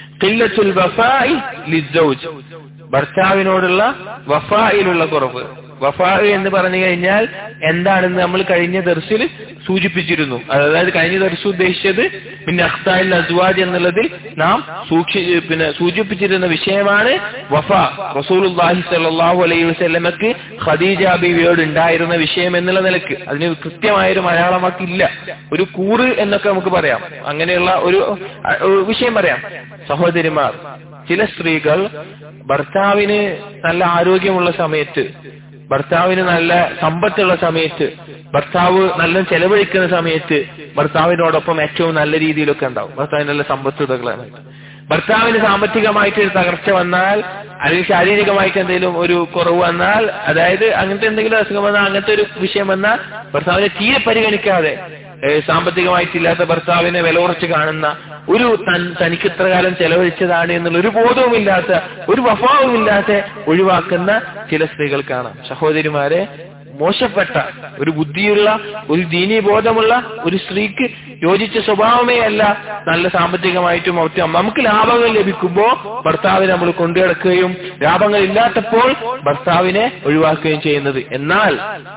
ഖില്ലത്തുൽ വഫാഇ ലിസ്സൗജ് ഭർത്താവിനോടുള്ള വഫായിലുള്ള കുറവ് വഫ എന്ന് പറഞ്ഞു കഴിഞ്ഞാൽ എന്താണെന്ന് നമ്മൾ കഴിഞ്ഞ ദർശിൽ സൂചിപ്പിച്ചിരുന്നു അതായത് കഴിഞ്ഞ ദർശ ഉദ്ദേശിച്ചത് പിന്നെ അഖ്താൽ അസ്വാജ് എന്നുള്ളതിൽ നാം സൂക്ഷി പിന്നെ സൂചിപ്പിച്ചിരുന്ന വിഷയമാണ് വഫ റസൂലുള്ളാഹി സ്വല്ലല്ലാഹു അലൈഹി വസല്ലമക്ക് ഖദീജ ബീവിയോട് ഉണ്ടായിരുന്ന വിഷയം എന്നുള്ള നിലക്ക് അതിന് കൃത്യമായൊരു മലയാളം വാക്കില്ല ഒരു കൂറ് എന്നൊക്കെ നമുക്ക് പറയാം അങ്ങനെയുള്ള ഒരു അഹ്, ഒരു വിഷയം പറയാം സഹോദരിമാർ ചില സ്ത്രീകൾ ഭർത്താവിന് നല്ല ആരോഗ്യമുള്ള സമയത്ത് ഭർത്താവിന് നല്ല സമ്പത്തുള്ള സമയത്ത് ഭർത്താവ് നല്ല ചെലവഴിക്കുന്ന സമയത്ത് ഭർത്താവിനോടൊപ്പം ഏറ്റവും നല്ല രീതിയിലൊക്കെ ഉണ്ടാവും ഭർത്താവിന് നല്ല സമ്പത്തുകളാണ് ഭർത്താവിന് സാമ്പത്തികമായിട്ട് ഒരു തകർച്ച വന്നാൽ അല്ലെങ്കിൽ ശാരീരികമായിട്ട് എന്തെങ്കിലും ഒരു കുറവ് വന്നാൽ അതായത് അങ്ങനത്തെ എന്തെങ്കിലും അസുഖം വന്നാൽ അങ്ങനത്തെ ഒരു വിഷയം വന്നാൽ ഭർത്താവിനെ തീരെ പരിഗണിക്കാതെ ഏഹ് സാമ്പത്തികമായിട്ടില്ലാത്ത ഭർത്താവിനെ വില കുറച്ച് കാണുന്ന ഒരു തൻ തനിക്ക് ഇത്ര കാലം ചെലവഴിച്ചതാണ് എന്നുള്ള ഒരു ബോധവുമില്ലാത്ത ഒരു വഫാവുമില്ലാത്ത ഒഴിവാക്കുന്ന ചില സ്ത്രീകൾ കാണാം സഹോദരിമാരെ മോശപ്പെട്ട ഒരു ബുദ്ധിയുള്ള ഒരു ദീനീ ബോധമുള്ള ഒരു സ്ത്രീക്ക് യോജിച്ച സ്വഭാവമേ അല്ല നല്ല സാമ്പത്തികമായിട്ടും മറ്റും നമുക്ക് ലാഭങ്ങൾ ലഭിക്കുമ്പോ ഭർത്താവിനെ നമ്മൾ കൊണ്ടുനടക്കുകയും ലാഭങ്ങൾ ഇല്ലാത്തപ്പോൾ ഭർത്താവിനെ ഒഴിവാക്കുകയും ചെയ്യുന്നത് എന്നാൽ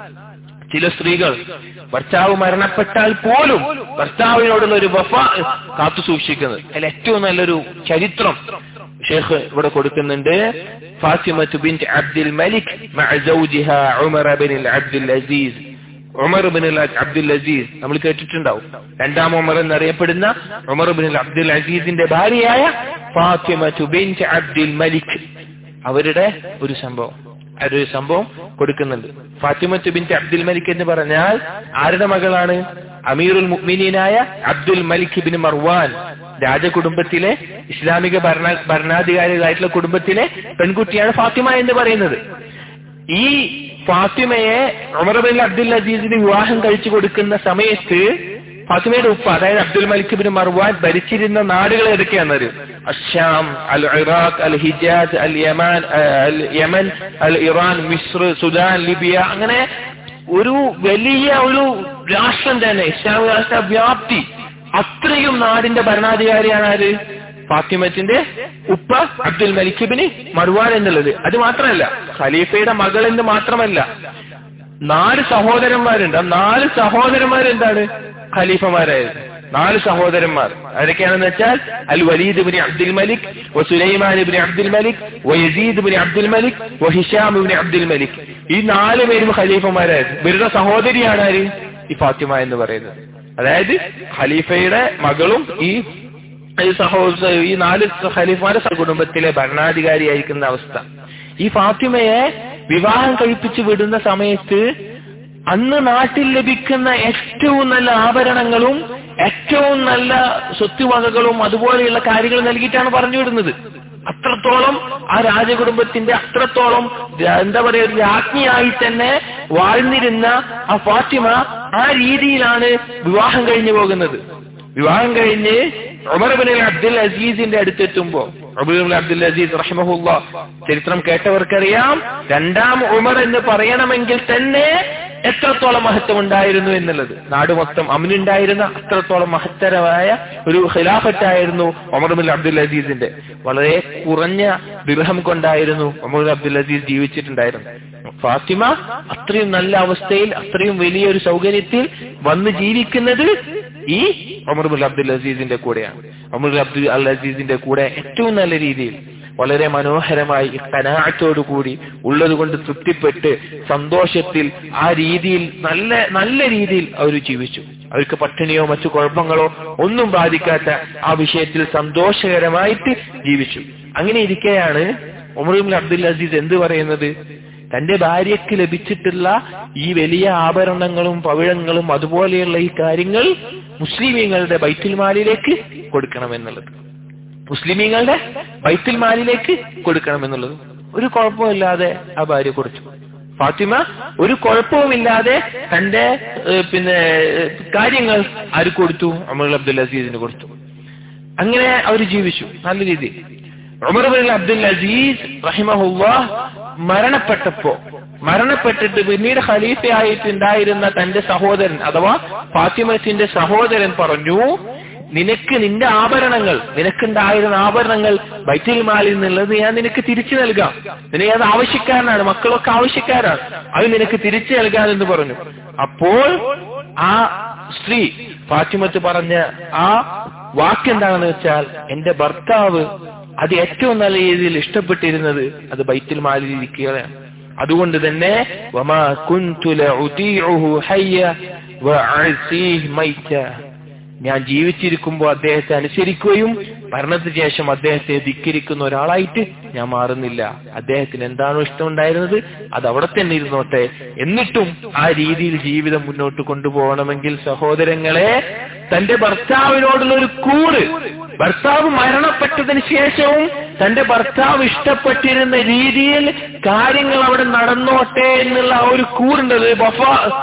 ചില സ്ത്രീകൾ ഭർത്താവ് മരണപ്പെട്ടാൽ പോലും ഭർത്താവിനോടുള്ള ഒരു വഫ കാത്തു സൂക്ഷിക്കുന്നത് അതിൽ ഏറ്റവും നല്ലൊരു ചരിത്രം ഷേഖ് ഇവിടെ കൊടുക്കുന്നുണ്ട് ഫാത്തിമത്ത് ബിൻറ്റ് അബ്ദുൽ മലിക് മഅ സൗജിഹ Umar bin Abdul Aziz Umar bin Abdul Aziz നമ്മൾ കേട്ടിട്ടുണ്ടാവും രണ്ടാം ഉമർ എന്നറിയപ്പെടുന്ന ഉമർ ബിൻ അബ്ദുൽ അസീസിന്റെ ഭാര്യയായ ഫാത്തിമത്ത് ബിൻറ്റ് അബ്ദുൽ മലിക് അവരുടെ ഒരു സംഭവം ഒരു സംഭവം കൊടുക്കുന്നുണ്ട് ഫാത്തിമത്ത് ബിൻറ്റ് അബ്ദുൽ മലിക് എന്ന് പറഞ്ഞാൽ ആരുടെ മകളാണ് അമീറുൽ മുഅ്മിനീനായ അബ്ദുൽ മലിക് ബിൻ മർവാൻ രാജകുടുംബത്തിലെ ഇസ്ലാമിക ഭരണ ഭരണാധികാരികളായിട്ടുള്ള കുടുംബത്തിലെ പെൺകുട്ടിയാണ് ഫാത്തിമ എന്ന് പറയുന്നത് ഈ ഫാത്തിമയെ ഉമർ ബിൻ അബ്ദുൽ അസീസിന് വിവാഹം കഴിച്ചു കൊടുക്കുന്ന സമയത്ത് ഫാത്തിമയുടെ ഉപ്പ അതായത് അബ്ദുൽ മലിക് ബിൻ മർവാൻ ഭരിച്ചിരുന്ന നാടുകൾ ഏതൊക്കെയാണെന്നറിയോ ash Sham al Iraq al Hijaz al Yaman al Yemen al Iran Misr Sudan Libya അങ്ങനെ ഒരു വലിയ ഒരു രാഷ്ട്രം തന്നെ ഇസ്ലാമിക രാഷ്ട്ര വ്യാപ്തി അത്രയും നാടിന്റെ ഭരണാധികാരിയാണ് ആര് ഫാത്തിമത്തിന്റെ ഉപ്പ അബ്ദുൽ മലിക്കിബിന് മർവാൻ എന്നുള്ളത് അത് മാത്രമല്ല ഖലീഫയുടെ മകൾ എന്ന് മാത്രമല്ല നാല് സഹോദരന്മാരുണ്ട് ആ നാല് സഹോദരന്മാരെന്താണ് ഖലീഫമാരായിരുന്നു നാല് സഹോദരന്മാർ ആരൊക്കെയാണെന്ന് വെച്ചാൽ al Walid bin Abdul Malik വ സുലൈമാൻ ബിൻ അബ്ദുൽ മലിക് വ യസീദ് ബിൻ അബ്ദുൽ മലിക് വ ഹിഷാം ബിൻ അബ്ദുൽ മലിക് ഈ നാല് പേരും ഖലീഫമാരായിരുന്നു ഇവരുടെ സഹോദരിയാണ് ആര് ഈ ഫാത്തിമ എന്ന് പറയുന്നത് അതായത് ഖലീഫയുടെ മകളും ഈ ഈ സഹോദര ഈ നാല് ഖലീഫമാരെ കുടുംബത്തിലെ ഭരണാധികാരിയായിരിക്കുന്ന അവസ്ഥ ഈ ഫാത്തിമയെ വിവാഹം കഴിപ്പിച്ച് വിടുന്ന സമയത്ത് അന്ന് നാട്ടിൽ ലഭിക്കുന്ന ഏറ്റവും നല്ല ആഭരണങ്ങളും ഏറ്റവും നല്ല സ്വത്തുവകകളും അതുപോലെയുള്ള കാര്യങ്ങൾ നൽകിയിട്ടാണ് പറഞ്ഞു വിടുന്നത് അത്രത്തോളം ആ രാജകുടുംബത്തിന്റെ അത്രത്തോളം ര- എന്താ പറയാ ഒരു രാജ്ഞിയായി തന്നെ വാഴ്ന്നിരുന്ന ആ ഫാത്തിമ ആ രീതിയിലാണ് വിവാഹം കഴിഞ്ഞു പോകുന്നത് വിവാഹം കഴിഞ്ഞ് ഉമർ ബിൻ അബ്ദുൽ അസീസിന്റെ അടുത്തെത്തുമ്പോ ഉമർ ബിൻ അബ്ദുൽ അസീസ് റഹിമഹുല്ല ചരിത്രം കേട്ടവർക്കറിയാം രണ്ടാം ഉമർ എന്ന് പറയണമെങ്കിൽ തന്നെ എത്രത്തോളം മഹത്വം ഉണ്ടായിരുന്നു എന്നുള്ളത് നാട് മൊത്തം അമിനുണ്ടായിരുന്ന അത്രത്തോളം മഹത്തരമായ ഒരു ഖിലാഫത്തായിരുന്നു ഉമർ ബിൻ അബ്ദുൽ അസീസിന്റെ വളരെ കുറഞ്ഞ ദിർഹം കൊണ്ടായിരുന്നു ഉമർ ബിൻ അബ്ദുൽ അസീസ് ജീവിച്ചിട്ടുണ്ടായിരുന്നു ഫാത്തിമ അത്രയും നല്ല അവസ്ഥയിൽ അത്രയും വലിയൊരു സൗകര്യത്തിൽ വന്ന് ജീവിക്കുന്നത് ഈ ഉമർ ബിൻ അബ്ദുൽ അസീസിന്റെ കൂടെയാണ് ഉമർ ബിൻ അബ്ദുൽ അൽ അസീസിന്റെ കൂടെ ഏറ്റവും നല്ല രീതിയിൽ വളരെ മനോഹരമായി കനാറ്റോടുകൂടി ഉള്ളത് കൊണ്ട് തൃപ്തിപ്പെട്ട് സന്തോഷത്തിൽ ആ രീതിയിൽ നല്ല നല്ല രീതിയിൽ അവർ ജീവിച്ചു അവർക്ക് പട്ടിണിയോ മറ്റു കുഴപ്പങ്ങളോ ഒന്നും ബാധിക്കാത്ത ആ വിഷയത്തിൽ സന്തോഷകരമായിട്ട് ജീവിച്ചു അങ്ങനെ ഇരിക്കെയാണ് ഉമർ ബിൻ അബ്ദുൽ അസീസ് എന്ത് പറയുന്നത് തന്റെ ഭാര്യയ്ക്ക് ലഭിച്ചിട്ടുള്ള ഈ വലിയ ആഭരണങ്ങളും പവിഴങ്ങളും അതുപോലെയുള്ള ഈ കാര്യങ്ങൾ മുസ്ലിമീങ്ങളുടെ ബൈത്തുൽ മാലിലേക്ക് കൊടുക്കണമെന്നുള്ളത് മുസ്ലിമീങ്ങളുടെ ബൈത്തുൽ മാലിലേക്ക് കൊടുക്കണമെന്നുള്ളത് ഒരു കുഴപ്പമില്ലാതെ ആ ഭാര്യ കൊടുത്തു ഫാത്തിമ ഒരു കുഴപ്പവുമില്ലാതെ തന്റെ ഏഹ്, പിന്നെ ഏഹ്, കാര്യങ്ങൾ ആര് കൊടുത്തു അമർ അബ്ദുൽ അസീസിന് കൊടുത്തു അങ്ങനെ അവർ ജീവിച്ചു നല്ല രീതിയിൽ ഉമർ ബിൻ അബ്ദുൽ അസീസ് റഹിമഹുല്ല മരണപ്പെട്ടപ്പോ മരണപ്പെട്ടിട്ട് പിന്നീട് ഖലീഫയായിട്ടുണ്ടായിരുന്ന തന്റെ സഹോദരൻ അഥവാ ഫാത്തിമത്തിന്റെ സഹോദരൻ പറഞ്ഞു നിനക്ക് നിന്റെ ആഭരണങ്ങൾ നിനക്കുണ്ടായിരുന്ന ആഭരണങ്ങൾ ബൈത്തുൽ മാലിൽ നിന്നുള്ളത് ഞാൻ നിനക്ക് തിരിച്ചു നൽകാം നിനക്ക് അത് ആവശ്യക്കാരനാണ് മക്കളൊക്കെ ആവശ്യക്കാരാണ് അത് നിനക്ക് തിരിച്ചു നൽകാം എന്ന് പറഞ്ഞു അപ്പോൾ ആ സ്ത്രീ ഫാത്തിമത്ത് പറഞ്ഞ ആ വാക്കെന്താണെന്ന് വെച്ചാൽ എന്റെ ഭർത്താവ് അത് ഏറ്റവും നല്ല രീതിയിൽ ഇഷ്ടപ്പെട്ടിരുന്നത് അത് ബൈത്തുൽ മാലിൽ ഇരിക്കുകയാണ് അതുകൊണ്ട് തന്നെ വമാ കുൻതു ലഉതീഉഹു ഹയ്യ വഅസീഹ് മൈത ഞാൻ ജീവിച്ചിരിക്കുമ്പോൾ അദ്ദേഹത്തെ അനുസരിക്കുകയും മരണത്തിന് ശേഷം അദ്ദേഹത്തെ ധിക്കരിക്കുന്ന ഒരാളായിട്ട് ഞാൻ മാറുന്നില്ല അദ്ദേഹത്തിന് എന്താണോ ഇഷ്ടമുണ്ടായിരുന്നത് അത് അവിടെ തന്നെ ഇരുന്നോട്ടെ എന്നിട്ടും ആ രീതിയിൽ ജീവിതം മുന്നോട്ട് കൊണ്ടുപോകണമെങ്കിൽ സഹോദരങ്ങളെ തന്റെ ഭർത്താവിനോടുള്ള ഒരു കൂറ് ഭർത്താവ് മരണപ്പെട്ടതിന് ശേഷവും തന്റെ ഭർത്താവ് ഇഷ്ടപ്പെട്ടിരുന്ന രീതിയിൽ കാര്യങ്ങൾ അവിടെ നടന്നോട്ടെ എന്നുള്ള ആ ഒരു കൂറുണ്ടത് ബഫ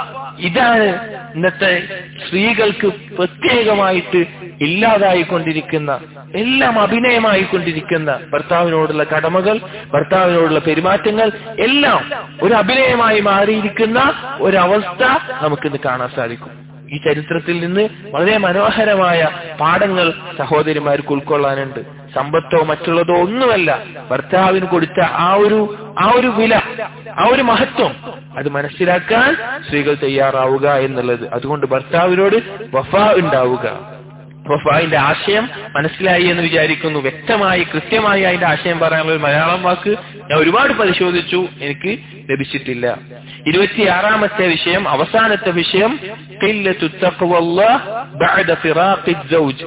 ഇതാണ് ഇന്നത്തെ സ്ത്രീകൾക്ക് പ്രത്യേകമായിട്ട് ഇല്ലാതായിക്കൊണ്ടിരിക്കുന്ന എല്ലാം അഭിനയമായിക്കൊണ്ടിരിക്കുന്ന ഭർത്താവിനോടുള്ള കടമകൾ ഭർത്താവിനോടുള്ള പെരുമാറ്റങ്ങൾ എല്ലാം ഒരു അഭിനയമായി മാറിയിരിക്കുന്ന ഒരവസ്ഥ നമുക്കിന്ന് കാണാൻ സാധിക്കും ഈ ചരിത്രത്തിൽ നിന്ന് വളരെ മനോഹരമായ പാഠങ്ങൾ സഹോദരിമാർക്ക് ഉൾക്കൊള്ളാനുണ്ട് സമ്പത്തോ മറ്റുള്ളതോ ഒന്നുമല്ല ഭർത്താവിന് കൊടുത്ത ആ ഒരു ആ ഒരു വില ആ ഒരു മഹത്വം അത് മനസ്സിലാക്കാൻ സ്ത്രീകൾ തയ്യാറാവുക എന്നുള്ളത് അതുകൊണ്ട് ഭർത്താവിനോട് വഫ ഉണ്ടാവുക വഫായിന്റെ ആശയം മനസ്സിലായി എന്ന് വിചാരിക്കുന്നു വ്യക്തമായി കൃത്യമായി അതിന്റെ ആശയം പറയാനുള്ള ഒരു മലയാളം വാക്ക് ഞാൻ ഒരുപാട് പരിശോധിച്ചു എനിക്ക് ലഭിച്ചിട്ടില്ല ഇരുപത്തിയാറാമത്തെ വിഷയം അവസാനത്തെ വിഷയം ഖില്ലത്തു തഖ്വല്ലാഹ് ബഅദ ഫിറാഖി സൗജ്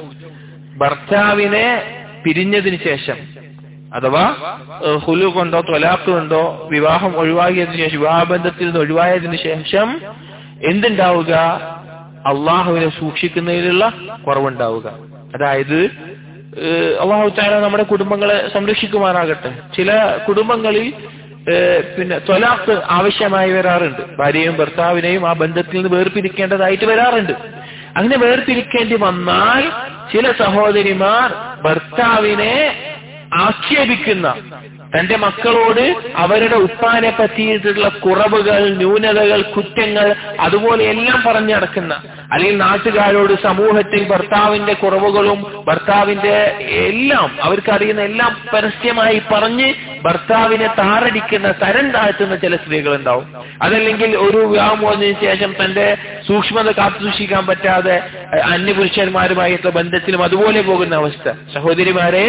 ഭർത്താവിനെ പിരിഞ്ഞതിന് ശേഷം അഥവാ ഏഹ്, ഹുലു കൊണ്ടോ തൊലാഖ് കൊണ്ടോ വിവാഹം ഒഴിവാക്കിയതിനു ശേഷം വിവാഹബന്ധത്തിൽ നിന്ന് ഒഴിവായതിനു ശേഷം എന്തുണ്ടാവുക അള്ളാഹുവിനെ സൂക്ഷിക്കുന്നതിലുള്ള കുറവുണ്ടാവുക അതായത് ഏഹ്, അള്ളാഹു താല നമ്മുടെ കുടുംബങ്ങളെ സംരക്ഷിക്കുമാറാകട്ടെ ചില കുടുംബങ്ങളിൽ ഏഹ്, പിന്നെ തൊലാഖ് ആവശ്യമായി വരാറുണ്ട് ഭാര്യയും ഭർത്താവിനെയും ആ ബന്ധത്തിൽ നിന്ന് വേർപിരിക്കേണ്ടതായിട്ട് വരാറുണ്ട് അങ്ങനെ വേർതിരിക്കേണ്ടി വന്നാൽ ചില സഹോദരിമാർ ഭർത്താവിനെ ആക്ഷേപിക്കുന്ന തന്റെ മക്കളോട് അവരുടെ ഉപ്പാനെ പറ്റിയിട്ടുള്ള കുറവുകൾ ന്യൂനതകൾ കുറ്റങ്ങൾ അതുപോലെ എല്ലാം പറഞ്ഞു നടക്കുന്ന അല്ലെങ്കിൽ നാട്ടുകാരോട് സമൂഹത്തിൽ ഭർത്താവിന്റെ കുറവുകളും ഭർത്താവിന്റെ എല്ലാം അവർക്കറിയുന്ന എല്ലാം പരസ്യമായി പറഞ്ഞ് ഭർത്താവിനെ താറടിക്കുന്ന തരം താഴ്ത്തുന്ന ചില സ്ത്രീകൾ ഉണ്ടാവും അതല്ലെങ്കിൽ ഒരു വിവാഹം പോകുന്നതിന് ശേഷം തന്റെ സൂക്ഷ്മത കാത്തുസൂക്ഷിക്കാൻ പറ്റാതെ അഹ് അന്യപുരുഷന്മാരുമായിട്ടുള്ള ബന്ധത്തിലും അതുപോലെ പോകുന്ന അവസ്ഥ സഹോദരിമാരെ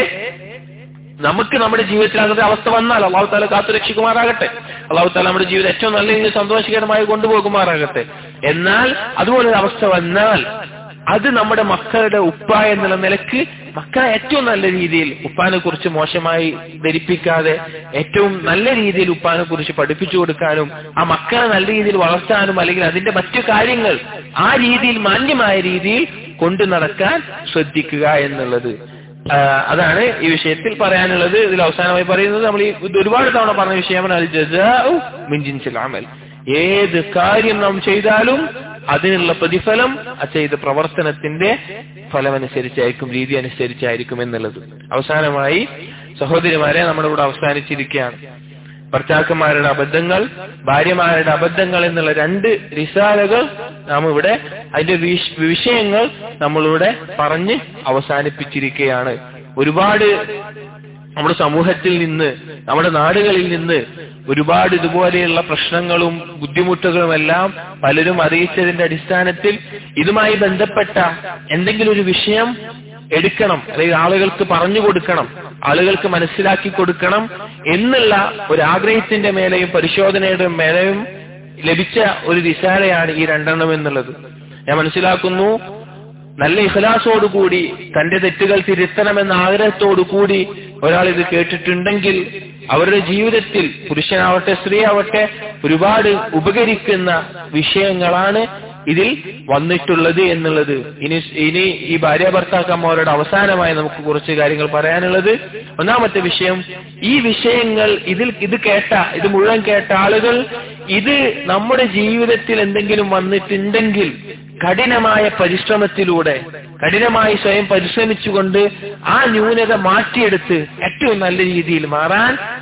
നമുക്ക് നമ്മുടെ ജീവിതത്തിൽ അങ്ങനത്തെ അവസ്ഥ വന്നാൽ അള്ളാഹു താല കാത്തു രക്ഷിക്കുമാറാകട്ടെ അള്ളാഹു താല നമ്മുടെ ജീവിതം ഏറ്റവും നല്ല രീതിയിൽ സന്തോഷകരമായി കൊണ്ടുപോകുമാറാകട്ടെ എന്നാൽ അതുപോലെ ഒരു അവസ്ഥ വന്നാൽ അത് നമ്മുടെ മക്കളുടെ ഉപ്പ എന്നുള്ള നിലക്ക് മക്കളെ ഏറ്റവും നല്ല രീതിയിൽ ഉപ്പാനെ കുറിച്ച് മോശമായി ധരിപ്പിക്കാതെ ഏറ്റവും നല്ല രീതിയിൽ ഉപ്പാനെ കുറിച്ച് പഠിപ്പിച്ചു കൊടുക്കാനും ആ മക്കളെ നല്ല രീതിയിൽ വളർത്താനും അല്ലെങ്കിൽ അതിന്റെ മറ്റു കാര്യങ്ങൾ ആ രീതിയിൽ മാന്യമായ രീതിയിൽ കൊണ്ടു നടക്കാൻ ശ്രദ്ധിക്കുക എന്നുള്ളത് ആ, അതാണ് ഈ വിഷയത്തിൽ പറയാനുള്ളത് ഇതിൽ അവസാനമായി പറയുന്നത് നമ്മൾ ഈ ഇത് ഒരുപാട് തവണ പറഞ്ഞ വിഷയമാണ് അൽ ജസാഉ മിൻ ജിൻസിൽ അമൽ ഏത് കാര്യം നാം ചെയ്താലും അതിനുള്ള പ്രതിഫലം ആ ചെയ്ത പ്രവർത്തനത്തിന്റെ ഫലമനുസരിച്ചായിരിക്കും രീതി അനുസരിച്ചായിരിക്കും എന്നുള്ളത് അവസാനമായി സഹോദരിമാരെ നമ്മുടെ കൂടെ അവസാനിച്ചിരിക്കുകയാണ് ഭർത്താക്കന്മാരുടെ അബദ്ധങ്ങൾ ഭാര്യമാരുടെ അബദ്ധങ്ങൾ എന്നുള്ള രണ്ട് റിസാലകൾ നാം ഇവിടെ അതിന്റെ വിഷ- വിഷയങ്ങൾ നമ്മളിവിടെ പറഞ്ഞ് അവസാനിപ്പിച്ചിരിക്കുകയാണ് ഒരുപാട് നമ്മുടെ സമൂഹത്തിൽ നിന്ന് നമ്മുടെ നാടുകളിൽ നിന്ന് ഒരുപാട് ഇതുപോലെയുള്ള പ്രശ്നങ്ങളും ബുദ്ധിമുട്ടുകളും എല്ലാം പലരും അറിയിച്ചതിന്റെ അടിസ്ഥാനത്തിൽ ഇതുമായി ബന്ധപ്പെട്ട എന്തെങ്കിലും ഒരു വിഷയം എടുക്കണം അല്ലെങ്കിൽ ആളുകൾക്ക് പറഞ്ഞു കൊടുക്കണം ആളുകൾക്ക് മനസ്സിലാക്കി കൊടുക്കണം എന്നുള്ള ഒരു ആഗ്രഹത്തിന്റെ മേലെയും പരിശോധനയുടെ മേലെയും ലഭിച്ച ഒരു വിശാലയാണ് ഈ രണ്ടെണ്ണം എന്നുള്ളത് ഞാൻ മനസ്സിലാക്കുന്നു നല്ല ഇഖലാസോടുകൂടി തന്റെ തെറ്റുകൾ തിരുത്തണമെന്ന ആഗ്രഹത്തോടുകൂടി ഒരാൾ ഇത് കേട്ടിട്ടുണ്ടെങ്കിൽ അവരുടെ ജീവിതത്തിൽ പുരുഷനാവട്ടെ സ്ത്രീ ആവട്ടെ ഒരുപാട് ഉപകരിക്കുന്ന വിഷയങ്ങളാണ് ഇതിൽ വന്നിട്ടുള്ളത് എന്നുള്ളത് ഇനി ഇനി ഈ ഭാര്യ ഭർത്താക്കന്മാരോട് അവസാനമായി നമുക്ക് കുറച്ച് കാര്യങ്ങൾ പറയാനുള്ളത് ഒന്നാമത്തെ വിഷയം ഈ വിഷയങ്ങൾ ഇതിൽ ഇത് കേട്ട ഇത് മുഴുവൻ കേട്ട ആളുകൾ ഇത് നമ്മുടെ ജീവിതത്തിൽ എന്തെങ്കിലും വന്നിട്ടുണ്ടെങ്കിൽ കഠിനമായ പരിശ്രമത്തിലൂടെ കഠിനമായി സ്വയം പരിശ്രമിച്ചുകൊണ്ട് ആ ന്യൂനത മാറ്റിയെടുത്ത് ഏറ്റവും നല്ല രീതിയിൽ മാറാൻ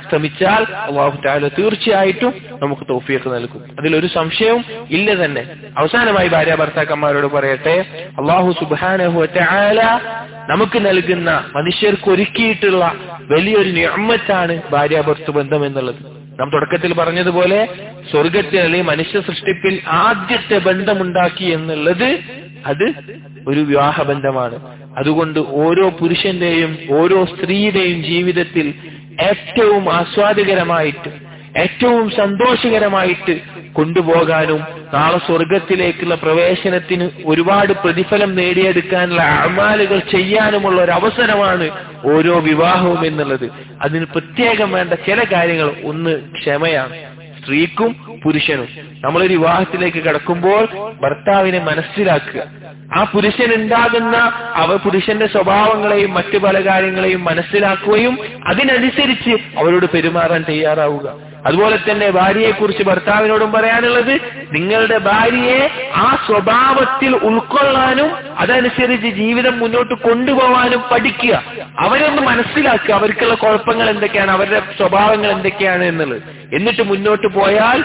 ശ്രമിച്ചാൽ അള്ളാഹു താല തീർച്ചയായിട്ടും നമുക്ക് തോഫിയൊക്കെ നൽകും അതിലൊരു സംശയവും ഇല്ല തന്നെ അവസാനമായി ഭാര്യ ഭർത്താക്കന്മാരോട് പറയട്ടെ അള്ളാഹു സുബാനഹു താല നമുക്ക് നൽകുന്ന മനുഷ്യർക്ക് ഒരുക്കിയിട്ടുള്ള വലിയൊരു നിയമത്താണ് ഭാര്യ ഭർത്തൃ ബന്ധം എന്നുള്ളത് നാം തുടക്കത്തിൽ പറഞ്ഞതുപോലെ സ്വർഗത്തിൽ അല്ലെങ്കിൽ മനുഷ്യ സൃഷ്ടിപ്പിൽ ആദ്യത്തെ ബന്ധമുണ്ടാക്കി എന്നുള്ളത് അത് ഒരു വിവാഹ ബന്ധമാണ് അതുകൊണ്ട് ഓരോ പുരുഷന്റെയും ഓരോ സ്ത്രീയുടെയും ജീവിതത്തിൽ ഏറ്റവും ആസ്വാദികരമായിട്ട് ഏറ്റവും സന്തോഷകരമായിട്ട് കൊണ്ടുപോകാനും നാളെ സ്വർഗത്തിലേക്കുള്ള പ്രവേശനത്തിന് ഒരുപാട് പ്രതിഫലം നേടിയെടുക്കാനുള്ള അമാലുകൾ ചെയ്യാനുമുള്ള ഒരു അവസരമാണ് ഓരോ വിവാഹവും എന്നുള്ളത് അതിന് പ്രത്യേകം വേണ്ട ചില കാര്യങ്ങൾ ഒന്ന് ക്ഷമയാണ് സ്ത്രീക്കും പുരുഷനും നമ്മളൊരു വിവാഹത്തിലേക്ക് കടക്കുമ്പോൾ ഭർത്താവിനെ മനസ്സിലാക്കുക ആ പുരുഷൻ ഉണ്ടാകുന്ന അവ പുരുഷന്റെ സ്വഭാവങ്ങളെയും മറ്റു പല കാര്യങ്ങളെയും മനസ്സിലാക്കുകയും അതിനനുസരിച്ച് അവരോട് പെരുമാറാൻ തയ്യാറാവുക അതുപോലെ തന്നെ ഭാര്യയെക്കുറിച്ച് ഭർത്താവിനോടും പറയാനുള്ളത് നിങ്ങളുടെ ഭാര്യയെ ആ സ്വഭാവത്തിൽ ഉൾക്കൊള്ളാനും അതനുസരിച്ച് ജീവിതം മുന്നോട്ട് കൊണ്ടുപോകാനും പഠിക്കുക അവരൊന്ന് മനസ്സിലാക്കുക അവർക്കുള്ള കുഴപ്പങ്ങൾ എന്തൊക്കെയാണ് അവരുടെ സ്വഭാവങ്ങൾ എന്തൊക്കെയാണ് എന്നുള്ളത് എന്നിട്ട് മുന്നോട്ട് പോയാൽ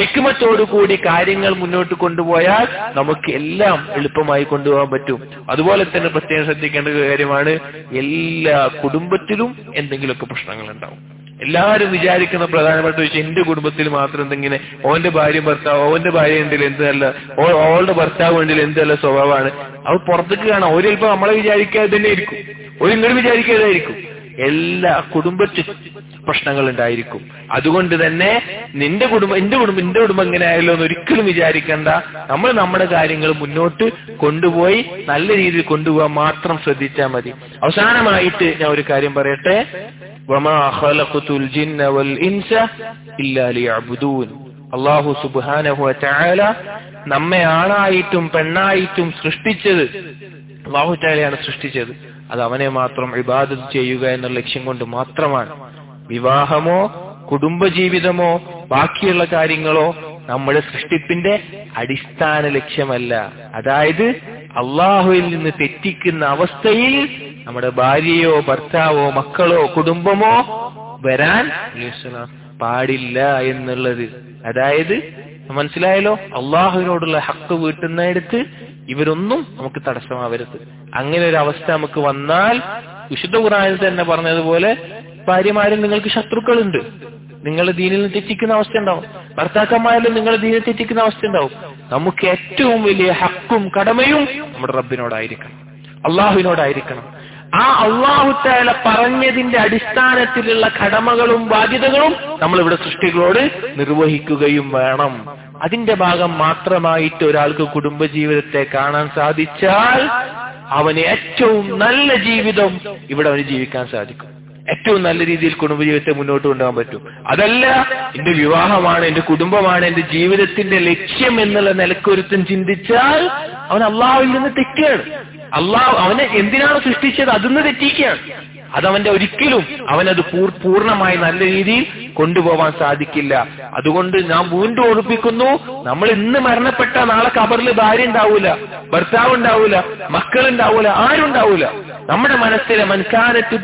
കൂടി കാര്യങ്ങൾ മുന്നോട്ട് കൊണ്ടുപോയാൽ നമുക്ക് എല്ലാം എളുപ്പമായി കൊണ്ടുപോകാൻ പറ്റും അതുപോലെ തന്നെ പ്രത്യേകം ശ്രദ്ധിക്കേണ്ട ഒരു കാര്യമാണ് എല്ലാ കുടുംബത്തിലും എന്തെങ്കിലുമൊക്കെ പ്രശ്നങ്ങൾ ഉണ്ടാവും എല്ലാവരും വിചാരിക്കുന്ന പ്രധാനപ്പെട്ട വിഷയം എന്റെ കുടുംബത്തിൽ മാത്രം എന്തെങ്കിലും ഓന്റെ ഭാര്യ ഭർത്താവ് ഓന്റെ ഭാര്യ ഉണ്ടെങ്കിൽ എന്ത് നല്ല ഓ- ഓളുടെ ഭർത്താവ് ഉണ്ടെങ്കിൽ എന്ത് നല്ല സ്വഭാവമാണ് അത് പുറത്തേക്ക് കാണാം ഒരു ചിലപ്പോ നമ്മളെ വിചാരിക്കാതെ തന്നെ ആയിരിക്കും ഒരു ഇങ്ങോട്ട് വിചാരിക്കാതായിരിക്കും എല്ലാ കുടുംബത്തിൽ പ്രശ്നങ്ങൾ ഉണ്ടായിരിക്കും അതുകൊണ്ട് തന്നെ നിന്റെ കുടുംബം എന്റെ കുടുംബം എന്റെ കുടുംബം എങ്ങനെ ആയല്ലോ എന്ന് ഒരിക്കലും വിചാരിക്കണ്ട നമ്മൾ നമ്മുടെ കാര്യങ്ങൾ മുന്നോട്ട് കൊണ്ടുപോയി നല്ല രീതിയിൽ കൊണ്ടുപോകാൻ മാത്രം ശ്രദ്ധിച്ചാൽ മതി അവസാനമായിട്ട് ഞാൻ ഒരു കാര്യം പറയട്ടെ وما خلقت الجن والإنس إلا ليعبدون അള്ളാഹു സുബാനഹു ചായാല നമ്മെ ആണായിട്ടും പെണ്ണായിട്ടും സൃഷ്ടിച്ചത് അള്ളാഹു ചായാലയാണ് സൃഷ്ടിച്ചത് അത് അവനെ മാത്രം ഇബാദത്ത് ചെയ്യുക എന്ന ലക്ഷ്യം കൊണ്ട് മാത്രമാണ് വിവാഹമോ കുടുംബജീവിതമോ ബാക്കിയുള്ള കാര്യങ്ങളോ നമ്മുടെ സൃഷ്ടിപ്പിന്റെ അടിസ്ഥാന ലക്ഷ്യമല്ല അതായത് അള്ളാഹുവിൽ നിന്ന് തെറ്റിക്കുന്ന അവസ്ഥയിൽ നമ്മുടെ ഭാര്യയോ ഭർത്താവോ മക്കളോ കുടുംബമോ വരാൻ അലൈഹിസ്സലാം പാടില്ല എന്നുള്ളത് അതായത് മനസ്സിലായല്ലോ അള്ളാഹുവിനോടുള്ള ഹക്ക് വീട്ടുന്നിടത്ത് ഇവരൊന്നും നമുക്ക് തടസ്സമാവരുത് അങ്ങനെ ഒരു അവസ്ഥ നമുക്ക് വന്നാൽ വിശുദ്ധ ഖുറാനിൽ തന്നെ പറഞ്ഞതുപോലെ ഭാര്യമാരിൽ നിങ്ങൾക്ക് ശത്രുക്കളുണ്ട് നിങ്ങളുടെ ദീനിൽ നിന്ന് തെറ്റിക്കുന്ന അവസ്ഥ ഉണ്ടാവും ഭർത്താക്കന്മാരിലും നിങ്ങളുടെ ദീനിൽ തെറ്റിക്കുന്ന അവസ്ഥ ഉണ്ടാവും നമുക്ക് ഏറ്റവും വലിയ ഹക്കും കടമയും നമ്മുടെ റബ്ബിനോടായിരിക്കണം അള്ളാഹുവിനോടായിരിക്കണം ആ അള്ളാഹുത്താല പറഞ്ഞതിന്റെ അടിസ്ഥാനത്തിലുള്ള കടമകളും ബാധ്യതകളും നമ്മൾ ഇവിടെ സൃഷ്ടികളോട് നിർവഹിക്കുകയും വേണം അതിന്റെ ഭാഗം മാത്രമായിട്ട് ഒരാൾക്ക് കുടുംബജീവിതത്തെ കാണാൻ സാധിച്ചാൽ അവന് ഏറ്റവും നല്ല ജീവിതം ഇവിടെ അവന് ജീവിക്കാൻ സാധിക്കും ഏറ്റവും നല്ല രീതിയിൽ കുടുംബജീവിതത്തെ മുന്നോട്ട് കൊണ്ടുപോകാൻ പറ്റും അതല്ല എന്റെ വിവാഹമാണ് എന്റെ കുടുംബമാണ് എന്റെ ജീവിതത്തിന്റെ ലക്ഷ്യം എന്നുള്ള നിലക്കൊരുത്തൻ ചിന്തിച്ചാൽ അവൻ അള്ളാഹുവിൽ നിന്ന് തെറ്റുകയാണ് അള്ളാഹു അവനെ എന്തിനാണ് സൃഷ്ടിച്ചത് അതിന്ന് തെറ്റിക്കുകയാണ് അതവന്റെ ഒരിക്കലും അവനത് പൂർ- പൂർണ്ണമായി നല്ല രീതിയിൽ കൊണ്ടുപോകാൻ സാധിക്കില്ല അതുകൊണ്ട് ഞാൻ വീണ്ടും ഓർപ്പിക്കുന്നു നമ്മൾ ഇന്ന് മരണപ്പെട്ട നാളെ കബറിൽ ഭാര്യ ഉണ്ടാവൂല ഭർത്താവ് ഉണ്ടാവൂല മക്കൾ ഉണ്ടാവൂല ആരും ഉണ്ടാവൂല നമ്മുടെ മനസ്സിലെ മൻകാരത്ത്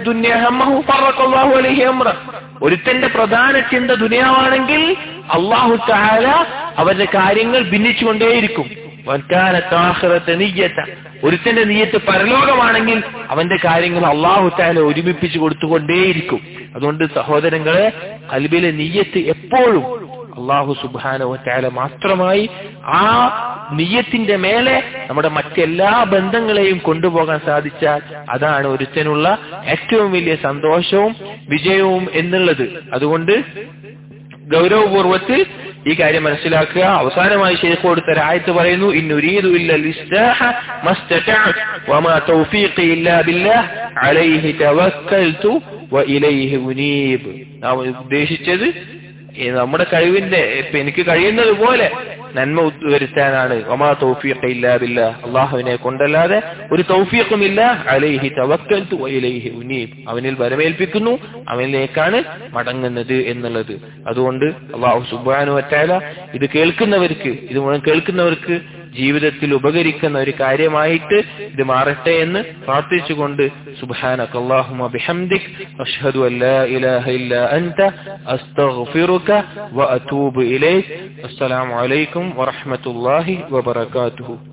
ഒരുത്തന്റെ പ്രധാന ചിന്ത ദുനിയാവാണെങ്കിൽ അള്ളാഹു താല അവന്റെ കാര്യങ്ങൾ ഭിന്നിച്ചുകൊണ്ടേയിരിക്കും വൻകാനത്താഹ്റത്തെ നീയത്ത ഒരുത്തന്റെ നീയത്ത് പരലോകമാണെങ്കിൽ അവന്റെ കാര്യങ്ങൾ അള്ളാഹു താല ഒരുമിപ്പിച്ച് കൊടുത്തുകൊണ്ടേയിരിക്കും അതുകൊണ്ട് സഹോദരങ്ങളെ കൽബിലെ നീയത്ത് എപ്പോഴും അള്ളാഹു സുബാന താല മാത്രമായി ആ നീയത്തിന്റെ മേലെ നമ്മുടെ മറ്റെല്ലാ ബന്ധങ്ങളെയും കൊണ്ടുപോകാൻ സാധിച്ചാൽ അതാണ് ഒരുത്തനുള്ള ഏറ്റവും വലിയ സന്തോഷവും വിജയവും എന്നുള്ളത് അതുകൊണ്ട് ഗൗരവപൂർവത്തിൽ ഈ കാര്യം മനസ്സിലാക്കുക അവസാനമായി ശേഖ് കൊടുത്ത രായത്ത് പറയുന്നു ഇന്നുരീദു ഇല്ലൽ ഇസ്ലാഹ മസ്തതഅത് വമാ തൗഫീഖി ഇല്ലാ ബില്ലാഹ് അലൈഹി തവക്കൽതു വഇലൈഹി ഉനീബ് നാം ഉദ്ദേശിച്ചത് ഈ നമ്മുടെ കഴിവിന്റെ ഇപ്പൊ എനിക്ക് കഴിയുന്നത് പോലെ നന്മ ഉ- വരുത്താനാണ് ഒമാ തൗഫീഖ ഇല്ലാ ബില്ലാ അള്ളാഹുവിനെ കൊണ്ടല്ലാതെ ഒരു തൗഫീഖും ഇല്ല അലൈഹി തവക്കൽതു വഇലൈഹി ഉനീബ് അവനിൽ വരമേൽപ്പിക്കുന്നു അവനിലേക്കാണ് മടങ്ങുന്നത് എന്നുള്ളത് അതുകൊണ്ട് അള്ളാഹു സുബ്ഹാനഹു വതആല ഇത് കേൾക്കുന്നവർക്ക് ഇത് മുഴുവൻ കേൾക്കുന്നവർക്ക് ജീവിതത്തിൽ ഉപകരിക്കുന്ന ഒരു കാര്യമായിട്ട് ഇത് മാറട്ടെ എന്ന് പ്രാർത്ഥിച്ചുകൊണ്ട് സുബ്ഹാനക അല്ലാഹുമ്മ ബിഹംദിക് അഷ്ഹദു അൻ ലാ ഇലാഹ ഇല്ലാ അൻത അസ്തഗ്ഫിറുക വഅതൂബു ഇലൈക് അസ്സലാമു അലൈക്കും വറഹ്മത്തുള്ളാഹി വബറകാതുഹു